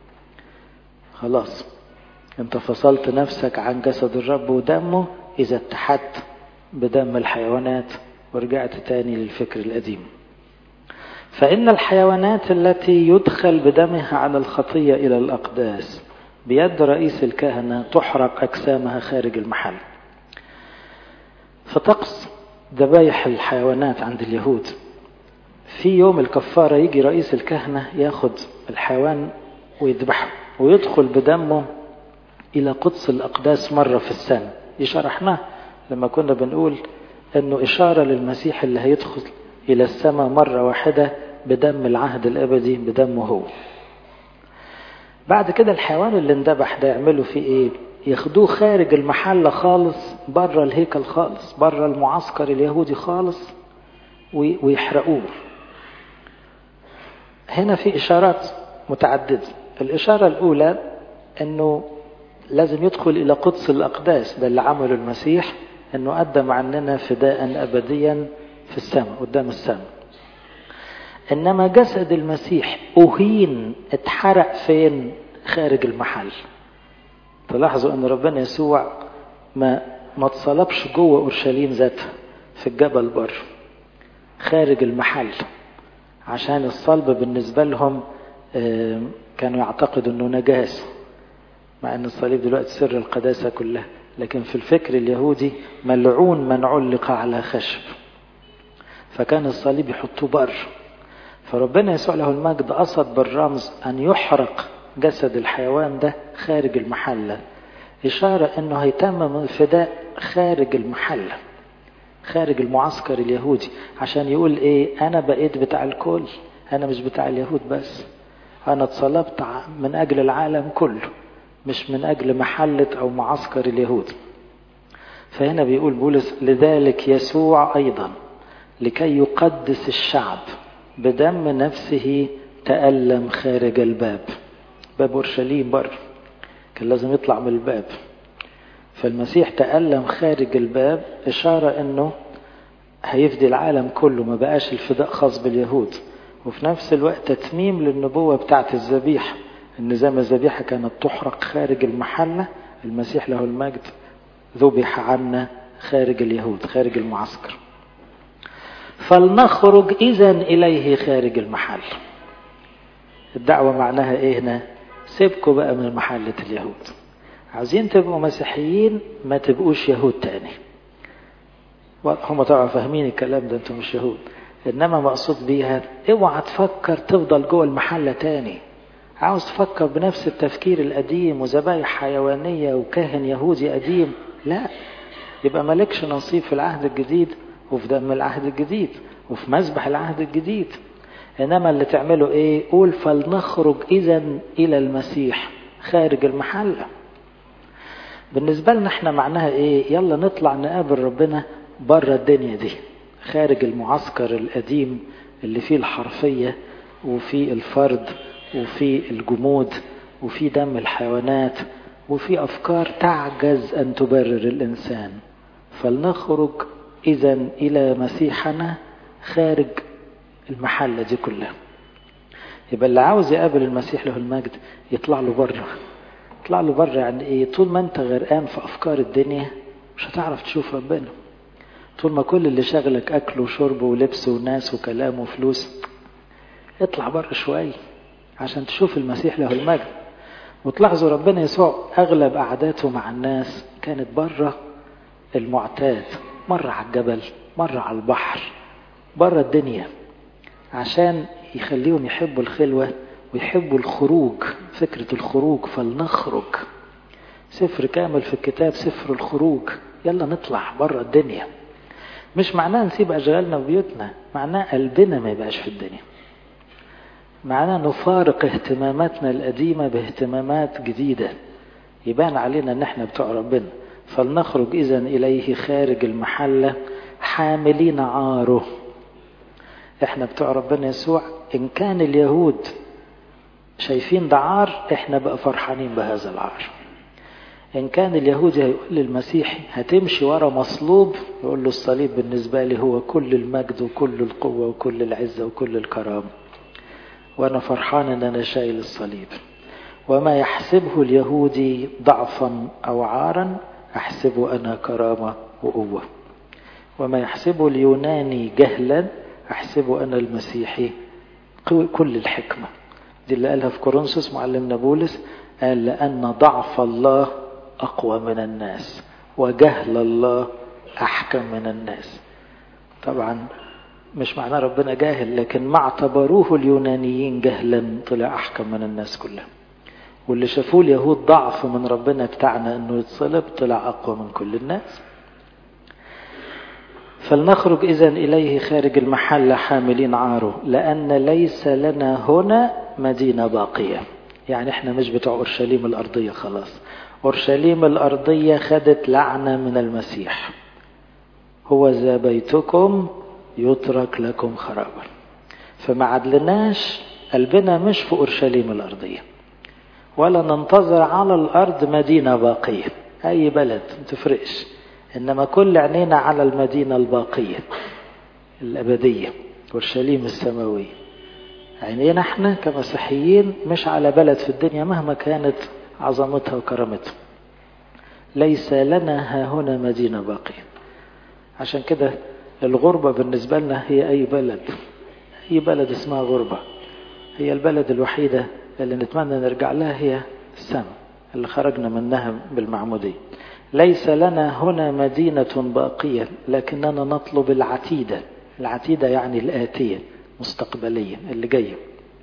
خلاص انت فصلت نفسك عن جسد الرب ودمه اذا اتحدت بدم الحيوانات ورجعت تاني للفكر القديم فإن الحيوانات التي يدخل بدمها على الخطية إلى الأقداس بيد رئيس الكهنة تحرق أجسامها خارج المحل فطقس ذبايح الحيوانات عند اليهود في يوم الكفارة يجي رئيس الكهنة ياخد الحيوان ويذبحه ويدخل بدمه إلى قدس الأقداس مرة في السنة دي شرحناه لما كنا بنقول أنه إشارة للمسيح اللي هيدخل إلى السماء مرة واحدة بدم العهد الأبدي بدمه هو بعد كده الحيوان اللي اندبح ده يعملوا فيه ايه ياخدوه خارج المحلة خالص بره الهيكل خالص بره المعسكر اليهودي خالص ويحرقوه هنا في إشارات متعددة الإشارة الأولى أنه لازم يدخل إلى قدس الأقداس ده اللي عمله المسيح أنه قدم عننا فداء أبديا في السماء قدام السماء إنما جسد المسيح أهين اتحرق فين خارج المحل تلاحظوا أن ربنا يسوع ما ما اتصلبش جوه أورشليم ذاتها في الجبل بره خارج المحل عشان الصلب بالنسبة لهم كانوا يعتقدوا أنه نجاسة مع أن الصليب دلوقتي سر القداسة كلها لكن في الفكر اليهودي ملعون من علق على خشب فكان الصليب يحطوه بره فربنا يسوع له المجد قصد بالرمز أن يحرق جسد الحيوان ده خارج المحلة إشارة أنه هيتمم الفداء خارج المحلة خارج المعسكر اليهودي عشان يقول إيه أنا بقيت بتاع الكل أنا مش بتاع اليهود بس أنا اتصلبت من أجل العالم كله مش من أجل محلة أو معسكر اليهود فهنا بيقول بولس لذلك يسوع أيضا لكي يقدس الشعب بدم نفسه تألم خارج الباب باب أورشليم بر كان لازم يطلع من الباب فالمسيح تألم خارج الباب إشارة أنه هيفدي العالم كله ما بقاش الفداء خاص باليهود وفي نفس الوقت تتميم للنبوة بتاعت الذبيحة ان زي ما الذبيحة كانت تحرق خارج المحلة المسيح له المجد ذبح عنا خارج اليهود خارج المعسكر فلنخرج إذا إليه خارج المحل الدعوة معناها إيه هنا سيبكوا بقى من محلة اليهود عاوزين تبقوا مسيحيين ما تبقوش يهود تاني هم طبعا فاهمين الكلام ده انتم مش يهود انما مقصود بيها اوعى تفكر تفضل جوه المحله تاني عاوز تفكر بنفس التفكير القديم وذبايح حيوانيه وكاهن يهودي قديم لا يبقى مالكش نصيب في العهد الجديد وفي دم العهد الجديد وفي مذبح العهد الجديد انما اللي تعمله ايه قول فلنخرج اذا الى المسيح خارج المحله بالنسبه لنا احنا معناها ايه يلا نطلع نقابل ربنا بره الدنيا دي خارج المعسكر القديم اللي فيه الحرفية وفيه الفرد وفيه الجمود وفيه دم الحيوانات وفيه أفكار تعجز أن تبرر الإنسان فلنخرج إذا إلى مسيحنا خارج المحلة دي كلها يبقى اللي عاوز يقابل المسيح له المجد يطلع له بره يطلع له بره يعني ايه طول ما انت غرقان في افكار الدنيا مش هتعرف تشوف ربنا طول ما كل اللي شغلك أكل وشرب ولبس وناس وكلام وفلوس اطلع بره شوية عشان تشوف المسيح له المجد وتلاحظوا ربنا يسوع أغلب قعداته مع الناس كانت بره المعتاد مرة على الجبل مرة على البحر بره الدنيا عشان يخليهم يحبوا الخلوة ويحبوا الخروج فكرة الخروج فلنخرج سفر كامل في الكتاب سفر الخروج يلا نطلع بره الدنيا مش معناه نسيب أشغالنا وبيوتنا معناه قلبنا ما يبقاش في الدنيا معناه نفارق اهتماماتنا القديمة باهتمامات جديدة يبان علينا ان احنا بتوع ربنا فلنخرج اذا اليه خارج المحلة حاملين عاره احنا بتوع ربنا يسوع ان كان اليهود شايفين ده عار احنا بقى فرحانين بهذا العار إن كان اليهودي هيقول للمسيح هتمشي ورا مصلوب يقول له الصليب بالنسبة لي هو كل المجد وكل القوة وكل العزة وكل الكرامة وأنا فرحان إن أنا شايل الصليب وما يحسبه اليهودي ضعفا أو عارا أحسبه أنا كرامة وقوة وما يحسبه اليوناني جهلا أحسبه أنا المسيحي كل الحكمة دي اللي قالها في كورنثوس معلمنا بولس قال لأن ضعف الله أقوى من الناس وجهل الله أحكم من الناس طبعا مش معناه ربنا جاهل لكن ما اعتبروه اليونانيين جهلا طلع أحكم من الناس كلها واللي شافوه اليهود ضعف من ربنا بتاعنا انه يتصلب طلع اقوى من كل الناس فلنخرج اذا اليه خارج المحل حاملين عاره لان ليس لنا هنا مدينه باقيه يعني احنا مش بتوع اورشليم الارضيه خلاص اورشليم الارضيه خدت لعنه من المسيح هو ذا بيتكم يترك لكم خرابا فما عدلناش قلبنا مش في اورشليم الارضيه ولا ننتظر على الأرض مدينة باقية أي بلد ما تفرقش إنما كل عينينا على المدينة الباقية الأبدية أورشليم السماوية عينينا احنا كمسيحيين مش على بلد في الدنيا مهما كانت عظمتها وكرامتها ليس لنا ها هنا مدينة باقية عشان كده الغربة بالنسبة لنا هي أي بلد أي بلد اسمها غربة هي البلد الوحيدة اللي نتمنى نرجع لها هي السماء اللي خرجنا منها بالمعمودية ليس لنا هنا مدينة باقية لكننا نطلب العتيدة العتيدة يعني الآتية مستقبلية اللي جاية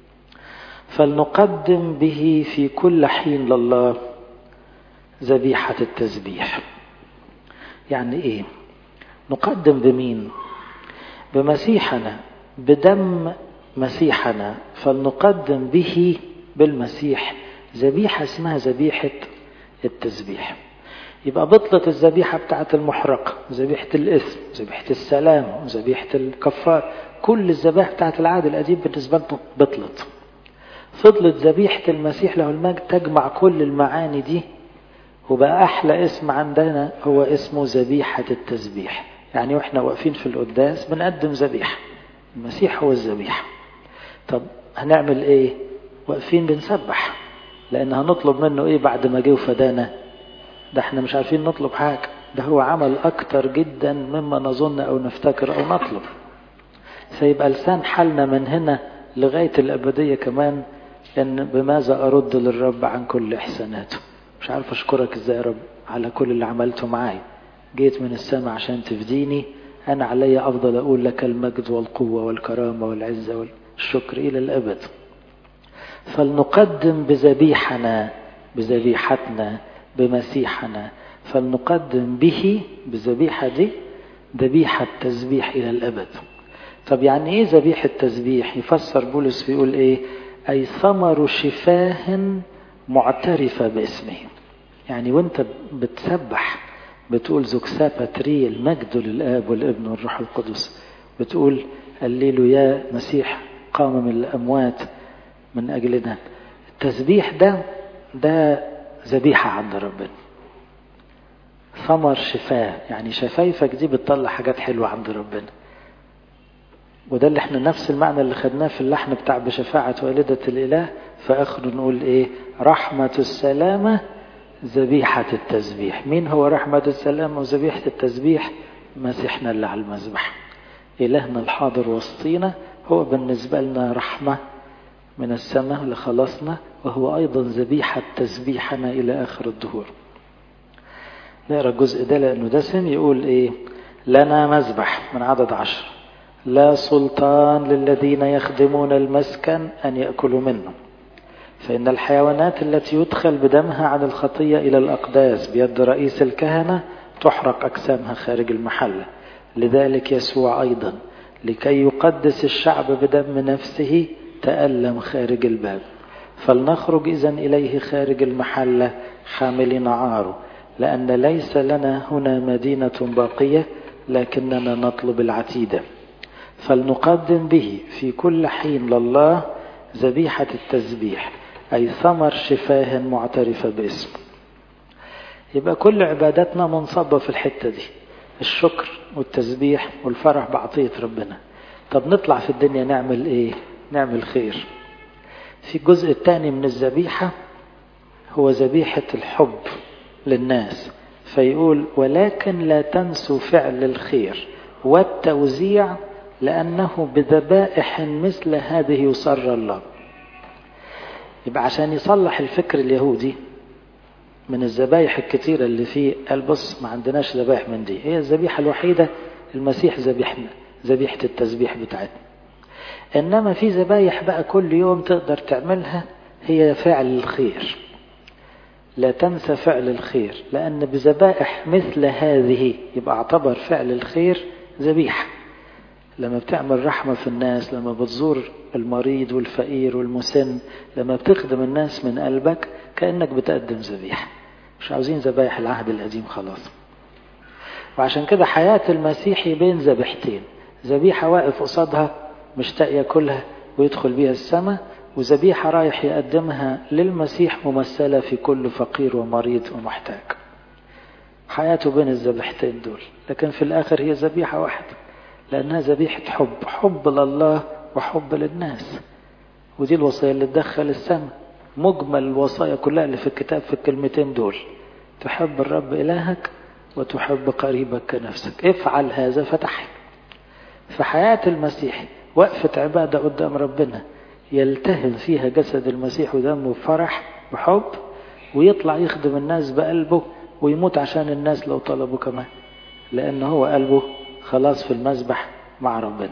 فلنقدم به في كل حين لله ذبيحة التسبيح يعني ايه نقدم بمين بمسيحنا بدم مسيحنا فلنقدم به بالمسيح ذبيحة اسمها ذبيحة التسبيح يبقى بطلة الذبيحة بتاعت المحرقة ذبيحة الإثم ذبيحة السلام ذبيحة الكفار كل الذبائح بتاعت العهد القديم بالنسبة لنا بطلت فضلت ذبيحة المسيح له المجد تجمع كل المعاني دي وبقى أحلى اسم عندنا هو اسمه ذبيحة التسبيح يعني واحنا واقفين في القداس بنقدم ذبيحة المسيح هو الذبيحة طب هنعمل ايه واقفين بنسبح لان هنطلب منه ايه بعد ما جه وفدانا ده احنا مش عارفين نطلب حاجة ده هو عمل اكتر جدا مما نظن او نفتكر او نطلب فيبقى لسان حالنا من هنا لغاية الابدية كمان ان بماذا ارد للرب عن كل احساناته مش عارف اشكرك ازاي يا رب على كل اللي عملته معايا جيت من السماء عشان تفديني انا علي افضل اقول لك المجد والقوة والكرامة والعزة والشكر الى الابد فلنقدم بذبيحنا بذبيحتنا بمسيحنا فلنقدم به بذبيحة دي ذبيحة تسبيح إلى الأبد طب يعني إيه ذبيحة تسبيح يفسر بولس بيقول إيه أي ثمر شفاه معترفة باسمه يعني وانت بتسبح بتقول زكسابا تري المجد للآب والابن والروح القدس بتقول الليل يا مسيح قام من الأموات من أجلنا التسبيح ده ده ذبيحة عند ربنا ثمر شفاه يعني شفايفك دي بتطلع حاجات حلوة عند ربنا وده اللي احنا نفس المعنى اللي خدناه في اللحن بتاع بشفاعة والدة الإله فآخره نقول ايه رحمة السلامة ذبيحة التسبيح مين هو رحمة السلامة وذبيحة التسبيح مسيحنا اللي على المذبح إلهنا الحاضر وسطينا هو بالنسبة لنا رحمة من السماء لخلصنا وهو أيضا ذبيحة تسبيحنا إلى آخر الدهور نقرأ الجزء ده لأنه دسم يقول إيه لنا مذبح من عدد عشر لا سلطان للذين يخدمون المسكن أن يأكلوا منه فإن الحيوانات التي يدخل بدمها عن الخطية إلى الأقداس بيد رئيس الكهنة تحرق أجسامها خارج المحل لذلك يسوع أيضا لكي يقدس الشعب بدم نفسه تألم خارج الباب فلنخرج إذا إليه خارج المحلة حاملين عاره لأن ليس لنا هنا مدينة باقية لكننا نطلب العتيدة فلنقدم به في كل حين لله ذبيحة التسبيح أي ثمر شفاه معترفة باسم يبقى كل عباداتنا منصبة في الحتة دي الشكر والتسبيح والفرح بعطية ربنا طب نطلع في الدنيا نعمل ايه نعمل خير في الجزء الثاني من الذبيحة هو ذبيحة الحب للناس فيقول ولكن لا تنسوا فعل الخير والتوزيع لأنه بذبائح مثل هذه يسر الله يبقى عشان يصلح الفكر اليهودي من الذبايح الكتيرة اللي فيه قال بص ما عندناش ذبائح من دي هي الذبيحة الوحيدة المسيح ذبيحنا ذبيحة التسبيح بتاعتنا إنما في ذبايح بقى كل يوم تقدر تعملها هي فعل الخير لا تنسى فعل الخير لأن بذبائح مثل هذه يبقى اعتبر فعل الخير ذبيحة لما بتعمل رحمة في الناس لما بتزور المريض والفقير والمسن لما بتخدم الناس من قلبك كأنك بتقدم ذبيحة مش عاوزين ذبايح العهد القديم خلاص وعشان كده حياة المسيحي بين ذبيحتين ذبيحة واقف قصادها مشتاق ياكلها ويدخل بيها السماء وذبيحة رايح يقدمها للمسيح ممثلة في كل فقير ومريض ومحتاج حياته بين الذبيحتين دول لكن في الآخر هي ذبيحة واحدة لأنها ذبيحة حب حب لله وحب للناس ودي الوصية اللي تدخل السماء مجمل الوصايا كلها اللي في الكتاب في الكلمتين دول تحب الرب إلهك وتحب قريبك كنفسك افعل هذا فتحي في حياة المسيح وقفة عبادة قدام ربنا يلتهم فيها جسد المسيح ودمه بفرح وحب ويطلع يخدم الناس بقلبه ويموت عشان الناس لو طلبوا كمان لأن هو قلبه خلاص في المسبح مع ربنا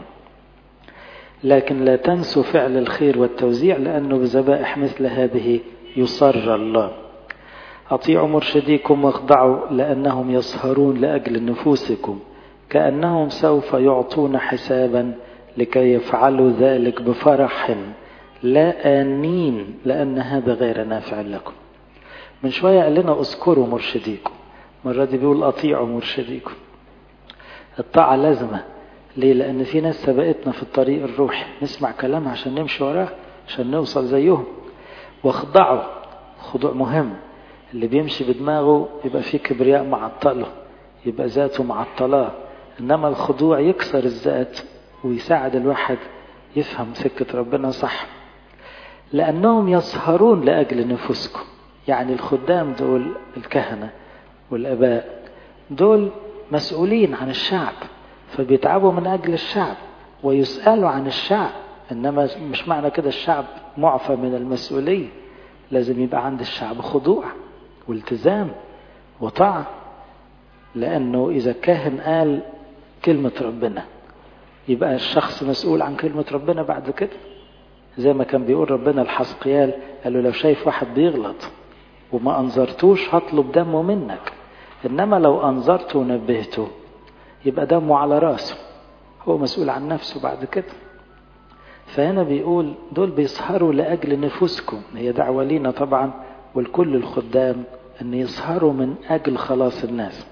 لكن لا تنسوا فعل الخير والتوزيع لأنه بذبائح مثل هذه يصر الله أطيعوا مرشديكم واخضعوا لأنهم يسهرون لأجل نفوسكم كأنهم سوف يعطون حسابا لكي يفعلوا ذلك بفرح لا آنين لأن هذا غير نافع لكم من شوية قال لنا اذكروا مرشديكم مرة دي بيقول أطيعوا مرشديكم الطاعة لازمة ليه؟ لأن في ناس سبقتنا في الطريق الروحي نسمع كلامها عشان نمشي وراه عشان نوصل زيهم واخضعوا خضوع مهم اللي بيمشي بدماغه يبقى فيه كبرياء معطله يبقى ذاته معطلاه إنما الخضوع يكسر الذات ويساعد الواحد يفهم سكة ربنا صح لأنهم يسهرون لأجل نفوسكم يعني الخدام دول الكهنة والآباء دول مسؤولين عن الشعب فبيتعبوا من أجل الشعب ويسألوا عن الشعب إنما مش معنى كده الشعب معفى من المسؤولية لازم يبقى عند الشعب خضوع والتزام وطاعة لأنه إذا كاهن قال كلمة ربنا يبقى الشخص مسؤول عن كلمة ربنا بعد كده زي ما كان بيقول ربنا الحسقيال قال له لو شايف واحد بيغلط وما أنظرتوش هطلب دمه منك إنما لو أنظرته ونبهته يبقى دمه على راسه هو مسؤول عن نفسه بعد كده فهنا بيقول دول بيسهروا لأجل نفوسكم هي دعوة لينا طبعا والكل الخدام أن يسهروا من أجل خلاص الناس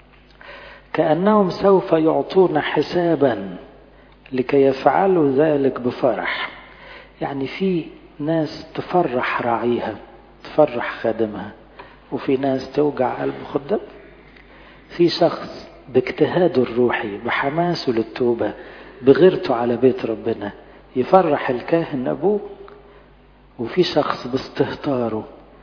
كأنهم سوف يعطون حسابا لكي يفعلوا ذلك بفرح يعني في ناس تفرح راعيها تفرح خادمها وفي ناس توجع قلب خدام في شخص باجتهاده الروحي بحماسه للتوبة بغيرته على بيت ربنا يفرح الكاهن أبوه وفي شخص باستهتاره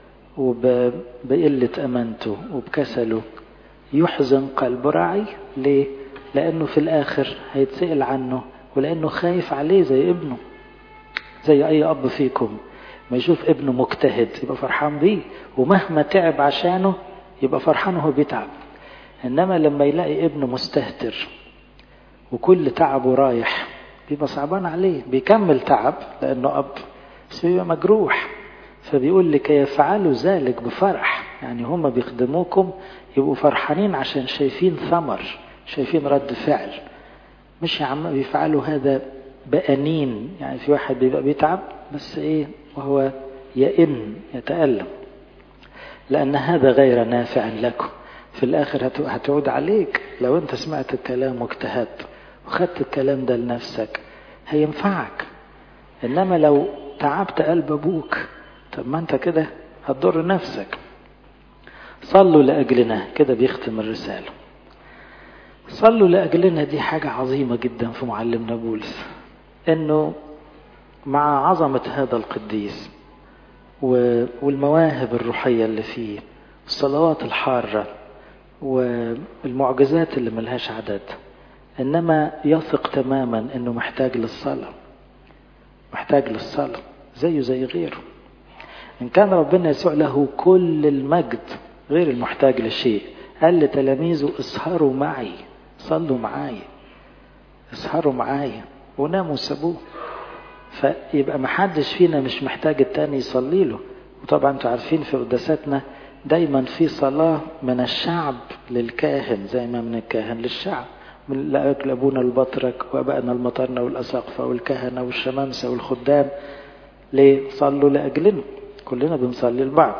وبقلة أمانته وبكسله يحزن قلب راعي ليه؟ لأنه في الآخر هيتسأل عنه ولأنه خايف عليه زي ابنه زي أي أب فيكم ما يشوف ابنه مجتهد يبقى فرحان بيه ومهما تعب عشانه يبقى فرحان وهو بيتعب إنما لما يلاقي ابنه مستهتر وكل تعبه رايح بيبقى صعبان عليه بيكمل تعب لأنه أب بس بيبقى مجروح فبيقول لكي يفعلوا ذلك بفرح يعني هم بيخدموكم يبقوا فرحانين عشان شايفين ثمر شايفين رد فعل مش يا عم بيفعلوا هذا بأنين يعني في واحد بيبقى بيتعب بس ايه وهو يئن يتألم لأن هذا غير نافع لكم في الآخر هتعود عليك لو أنت سمعت الكلام واجتهدت وخدت الكلام ده لنفسك هينفعك إنما لو تعبت قلب أبوك طب ما أنت كده هتضر نفسك صلوا لأجلنا كده بيختم الرسالة صلوا لأجلنا دي حاجة عظيمة جدا في معلمنا بولس إنه مع عظمة هذا القديس والمواهب الروحية اللي فيه الصلوات الحارة والمعجزات اللي ملهاش عدد إنما يثق تماما إنه محتاج للصلاة محتاج للصلاة زيه زي غيره إن كان ربنا يسوع له كل المجد غير المحتاج لشيء قال لتلاميذه اسهروا معي صلوا معاي اسهروا معاي وناموا سابوه فيبقى محدش فينا مش محتاج التاني يصلي له وطبعا انتوا عارفين في قداساتنا دايما في صلاة من الشعب للكاهن زي ما من الكاهن للشعب من لأجل أبونا البطرك وأبائنا المطرنة والأساقفة والكهنة والشمامسة والخدام ليه صلوا لأجلنا كلنا بنصلي لبعض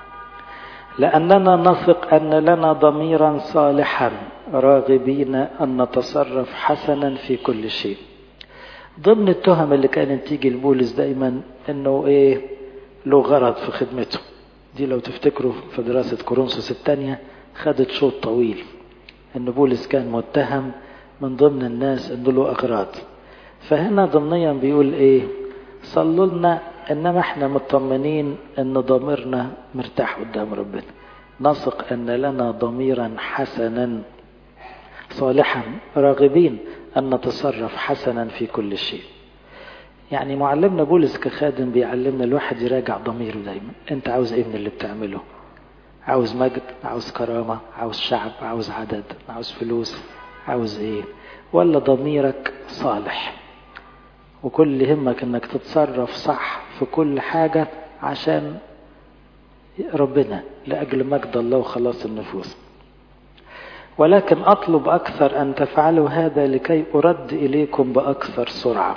لأننا نثق أن لنا ضميرا صالحا راغبين أن نتصرف حسنا في كل شيء ضمن التهم اللي كانت تيجي لبولس دايما انه ايه له غرض في خدمته دي لو تفتكروا في دراسة كورنثوس الثانية خدت شوط طويل ان بولس كان متهم من ضمن الناس انه له اغراض فهنا ضمنيا بيقول ايه صلوا لنا انما احنا مطمنين ان ضميرنا مرتاح قدام ربنا نثق ان لنا ضميرا حسنا صالحا راغبين أن نتصرف حسنا في كل شيء يعني معلمنا بولس كخادم بيعلمنا الواحد يراجع ضميره دايما انت عاوز ايه من اللي بتعمله عاوز مجد عاوز كرامة عاوز شعب عاوز عدد عاوز فلوس عاوز ايه ولا ضميرك صالح وكل اللي يهمك انك تتصرف صح في كل حاجة عشان ربنا لأجل مجد الله وخلاص النفوس ولكن أطلب أكثر أن تفعلوا هذا لكي أرد إليكم بأكثر سرعة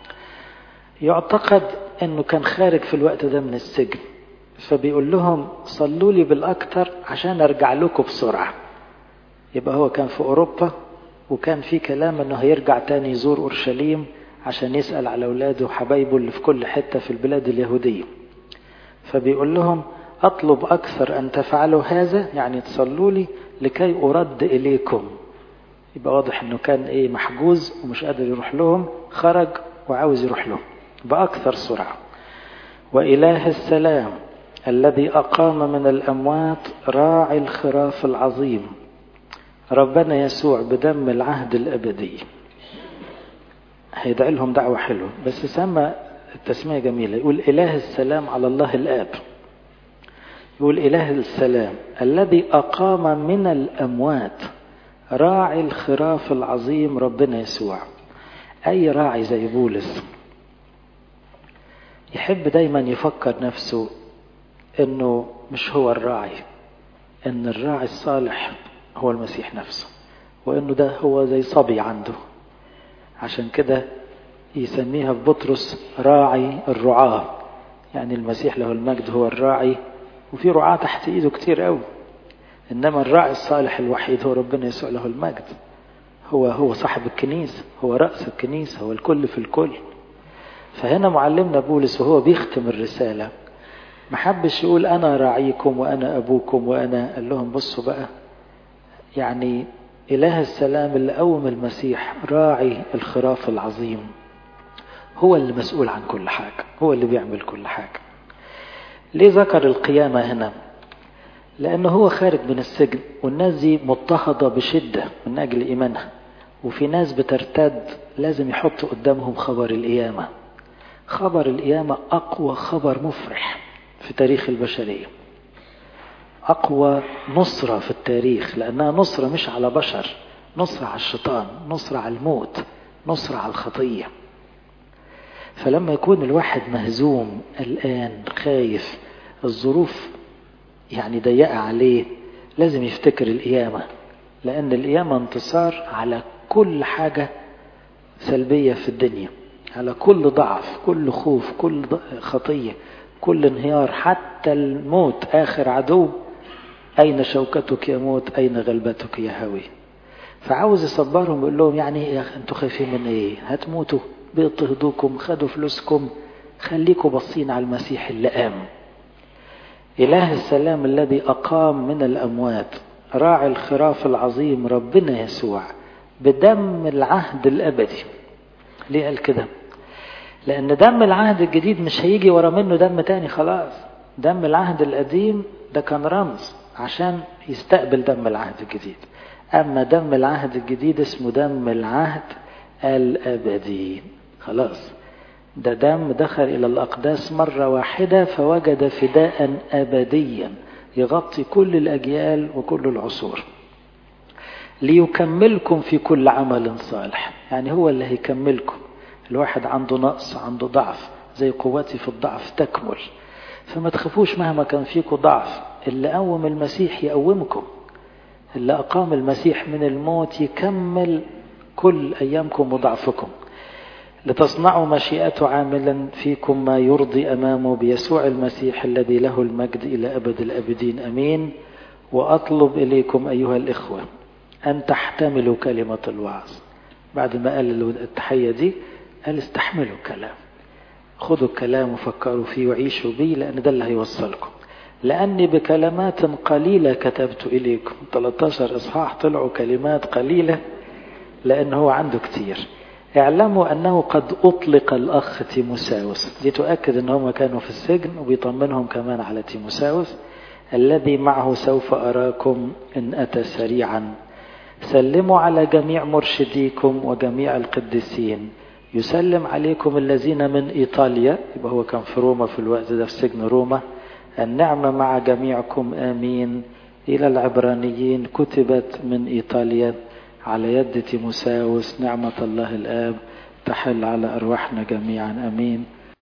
يعتقد أنه كان خارج في الوقت ده من السجن فبيقول لهم صلوا لي بالأكثر عشان أرجع لكم بسرعة يبقى هو كان في أوروبا وكان في كلام أنه هيرجع تاني يزور أورشليم عشان يسأل على أولاده وحبايبه اللي في كل حتة في البلاد اليهودية فبيقول لهم أطلب أكثر أن تفعلوا هذا يعني تصلوا لي لكي أرد إليكم يبقى واضح أنه كان إيه محجوز ومش قادر يروح لهم خرج وعاوز يروح لهم بأكثر سرعة وإله السلام الذي أقام من الأموات راعي الخراف العظيم ربنا يسوع بدم العهد الأبدي هيدعي لهم دعوة حلوة بس سمى التسمية جميلة يقول إله السلام على الله الآب يقول إله السلام الذي أقام من الأموات راعي الخراف العظيم ربنا يسوع أي راعي زي بولس يحب دايما يفكر نفسه انه مش هو الراعي ان الراعي الصالح هو المسيح نفسه وانه ده هو زي صبي عنده عشان كده يسميها في بطرس راعي الرعاة يعني المسيح له المجد هو الراعي وفي رعاة تحت ايده كتير قوي انما الراعي الصالح الوحيد هو ربنا يسوع له المجد هو هو صاحب الكنيسة هو رأس الكنيسة هو الكل في الكل فهنا معلمنا بولس وهو بيختم الرسالة ما حبش يقول أنا راعيكم وأنا أبوكم وأنا قال لهم بصوا بقى يعني إله السلام اللي قوم المسيح راعي الخراف العظيم هو اللي مسؤول عن كل حاجة هو اللي بيعمل كل حاجة ليه ذكر القيامة هنا لأنه هو خارج من السجن والناس دي مضطهدة بشدة من أجل إيمانها وفي ناس بترتد لازم يحطوا قدامهم خبر القيامة خبر القيامة أقوى خبر مفرح في تاريخ البشرية أقوى نصرة في التاريخ لأنها نصرة مش على بشر نصرة على الشيطان نصرة على الموت نصرة على الخطية فلما يكون الواحد مهزوم الآن خايف الظروف يعني ضيقة عليه لازم يفتكر القيامة لأن القيامة انتصار على كل حاجة سلبية في الدنيا على كل ضعف كل خوف كل خطية كل انهيار حتى الموت آخر عدو أين شوكتك يا موت أين غلبتك يا هوي فعاوز يصبرهم يقول لهم يعني يا أخي أنتوا خايفين من إيه هتموتوا بيضطهدوكم خدوا فلوسكم خليكم باصين على المسيح اللي قام إله السلام الذي أقام من الأموات راعي الخراف العظيم ربنا يسوع بدم العهد الأبدي ليه قال كده لأن دم العهد الجديد مش هيجي ورا منه دم تاني خلاص دم العهد القديم ده كان رمز عشان يستقبل دم العهد الجديد أما دم العهد الجديد اسمه دم العهد الأبدي خلاص ده دم دخل إلى الأقداس مرة واحدة فوجد فداء أبديا يغطي كل الأجيال وكل العصور ليكملكم في كل عمل صالح يعني هو اللي هيكملكم الواحد عنده نقص عنده ضعف زي قوتي في الضعف تكمل فما تخافوش مهما كان فيكم ضعف اللي قوم المسيح يقومكم اللي أقام المسيح من الموت يكمل كل أيامكم وضعفكم لتصنعوا مشيئته عاملا فيكم ما يرضي أمامه بيسوع المسيح الذي له المجد إلى أبد الأبدين أمين وأطلب إليكم أيها الإخوة أن تحتملوا كلمة الوعظ بعد ما قال التحية دي قال استحملوا الكلام خذوا الكلام وفكروا فيه وعيشوا بيه لأن ده اللي هيوصلكم لأني بكلمات قليلة كتبت إليكم 13 إصحاح طلعوا كلمات قليلة لأن هو عنده كتير اعلموا أنه قد أطلق الأخ تيموساوس دي تؤكد أنهم كانوا في السجن وبيطمنهم كمان على تيموساوس الذي معه سوف أراكم إن أتى سريعا سلموا على جميع مرشديكم وجميع القديسين يسلم عليكم الذين من إيطاليا يبقى هو كان في روما في الوقت ده في سجن روما النعمة مع جميعكم آمين إلى العبرانيين كتبت من إيطاليا على يد تيموساوس نعمة الله الآب تحل على أرواحنا جميعا أمين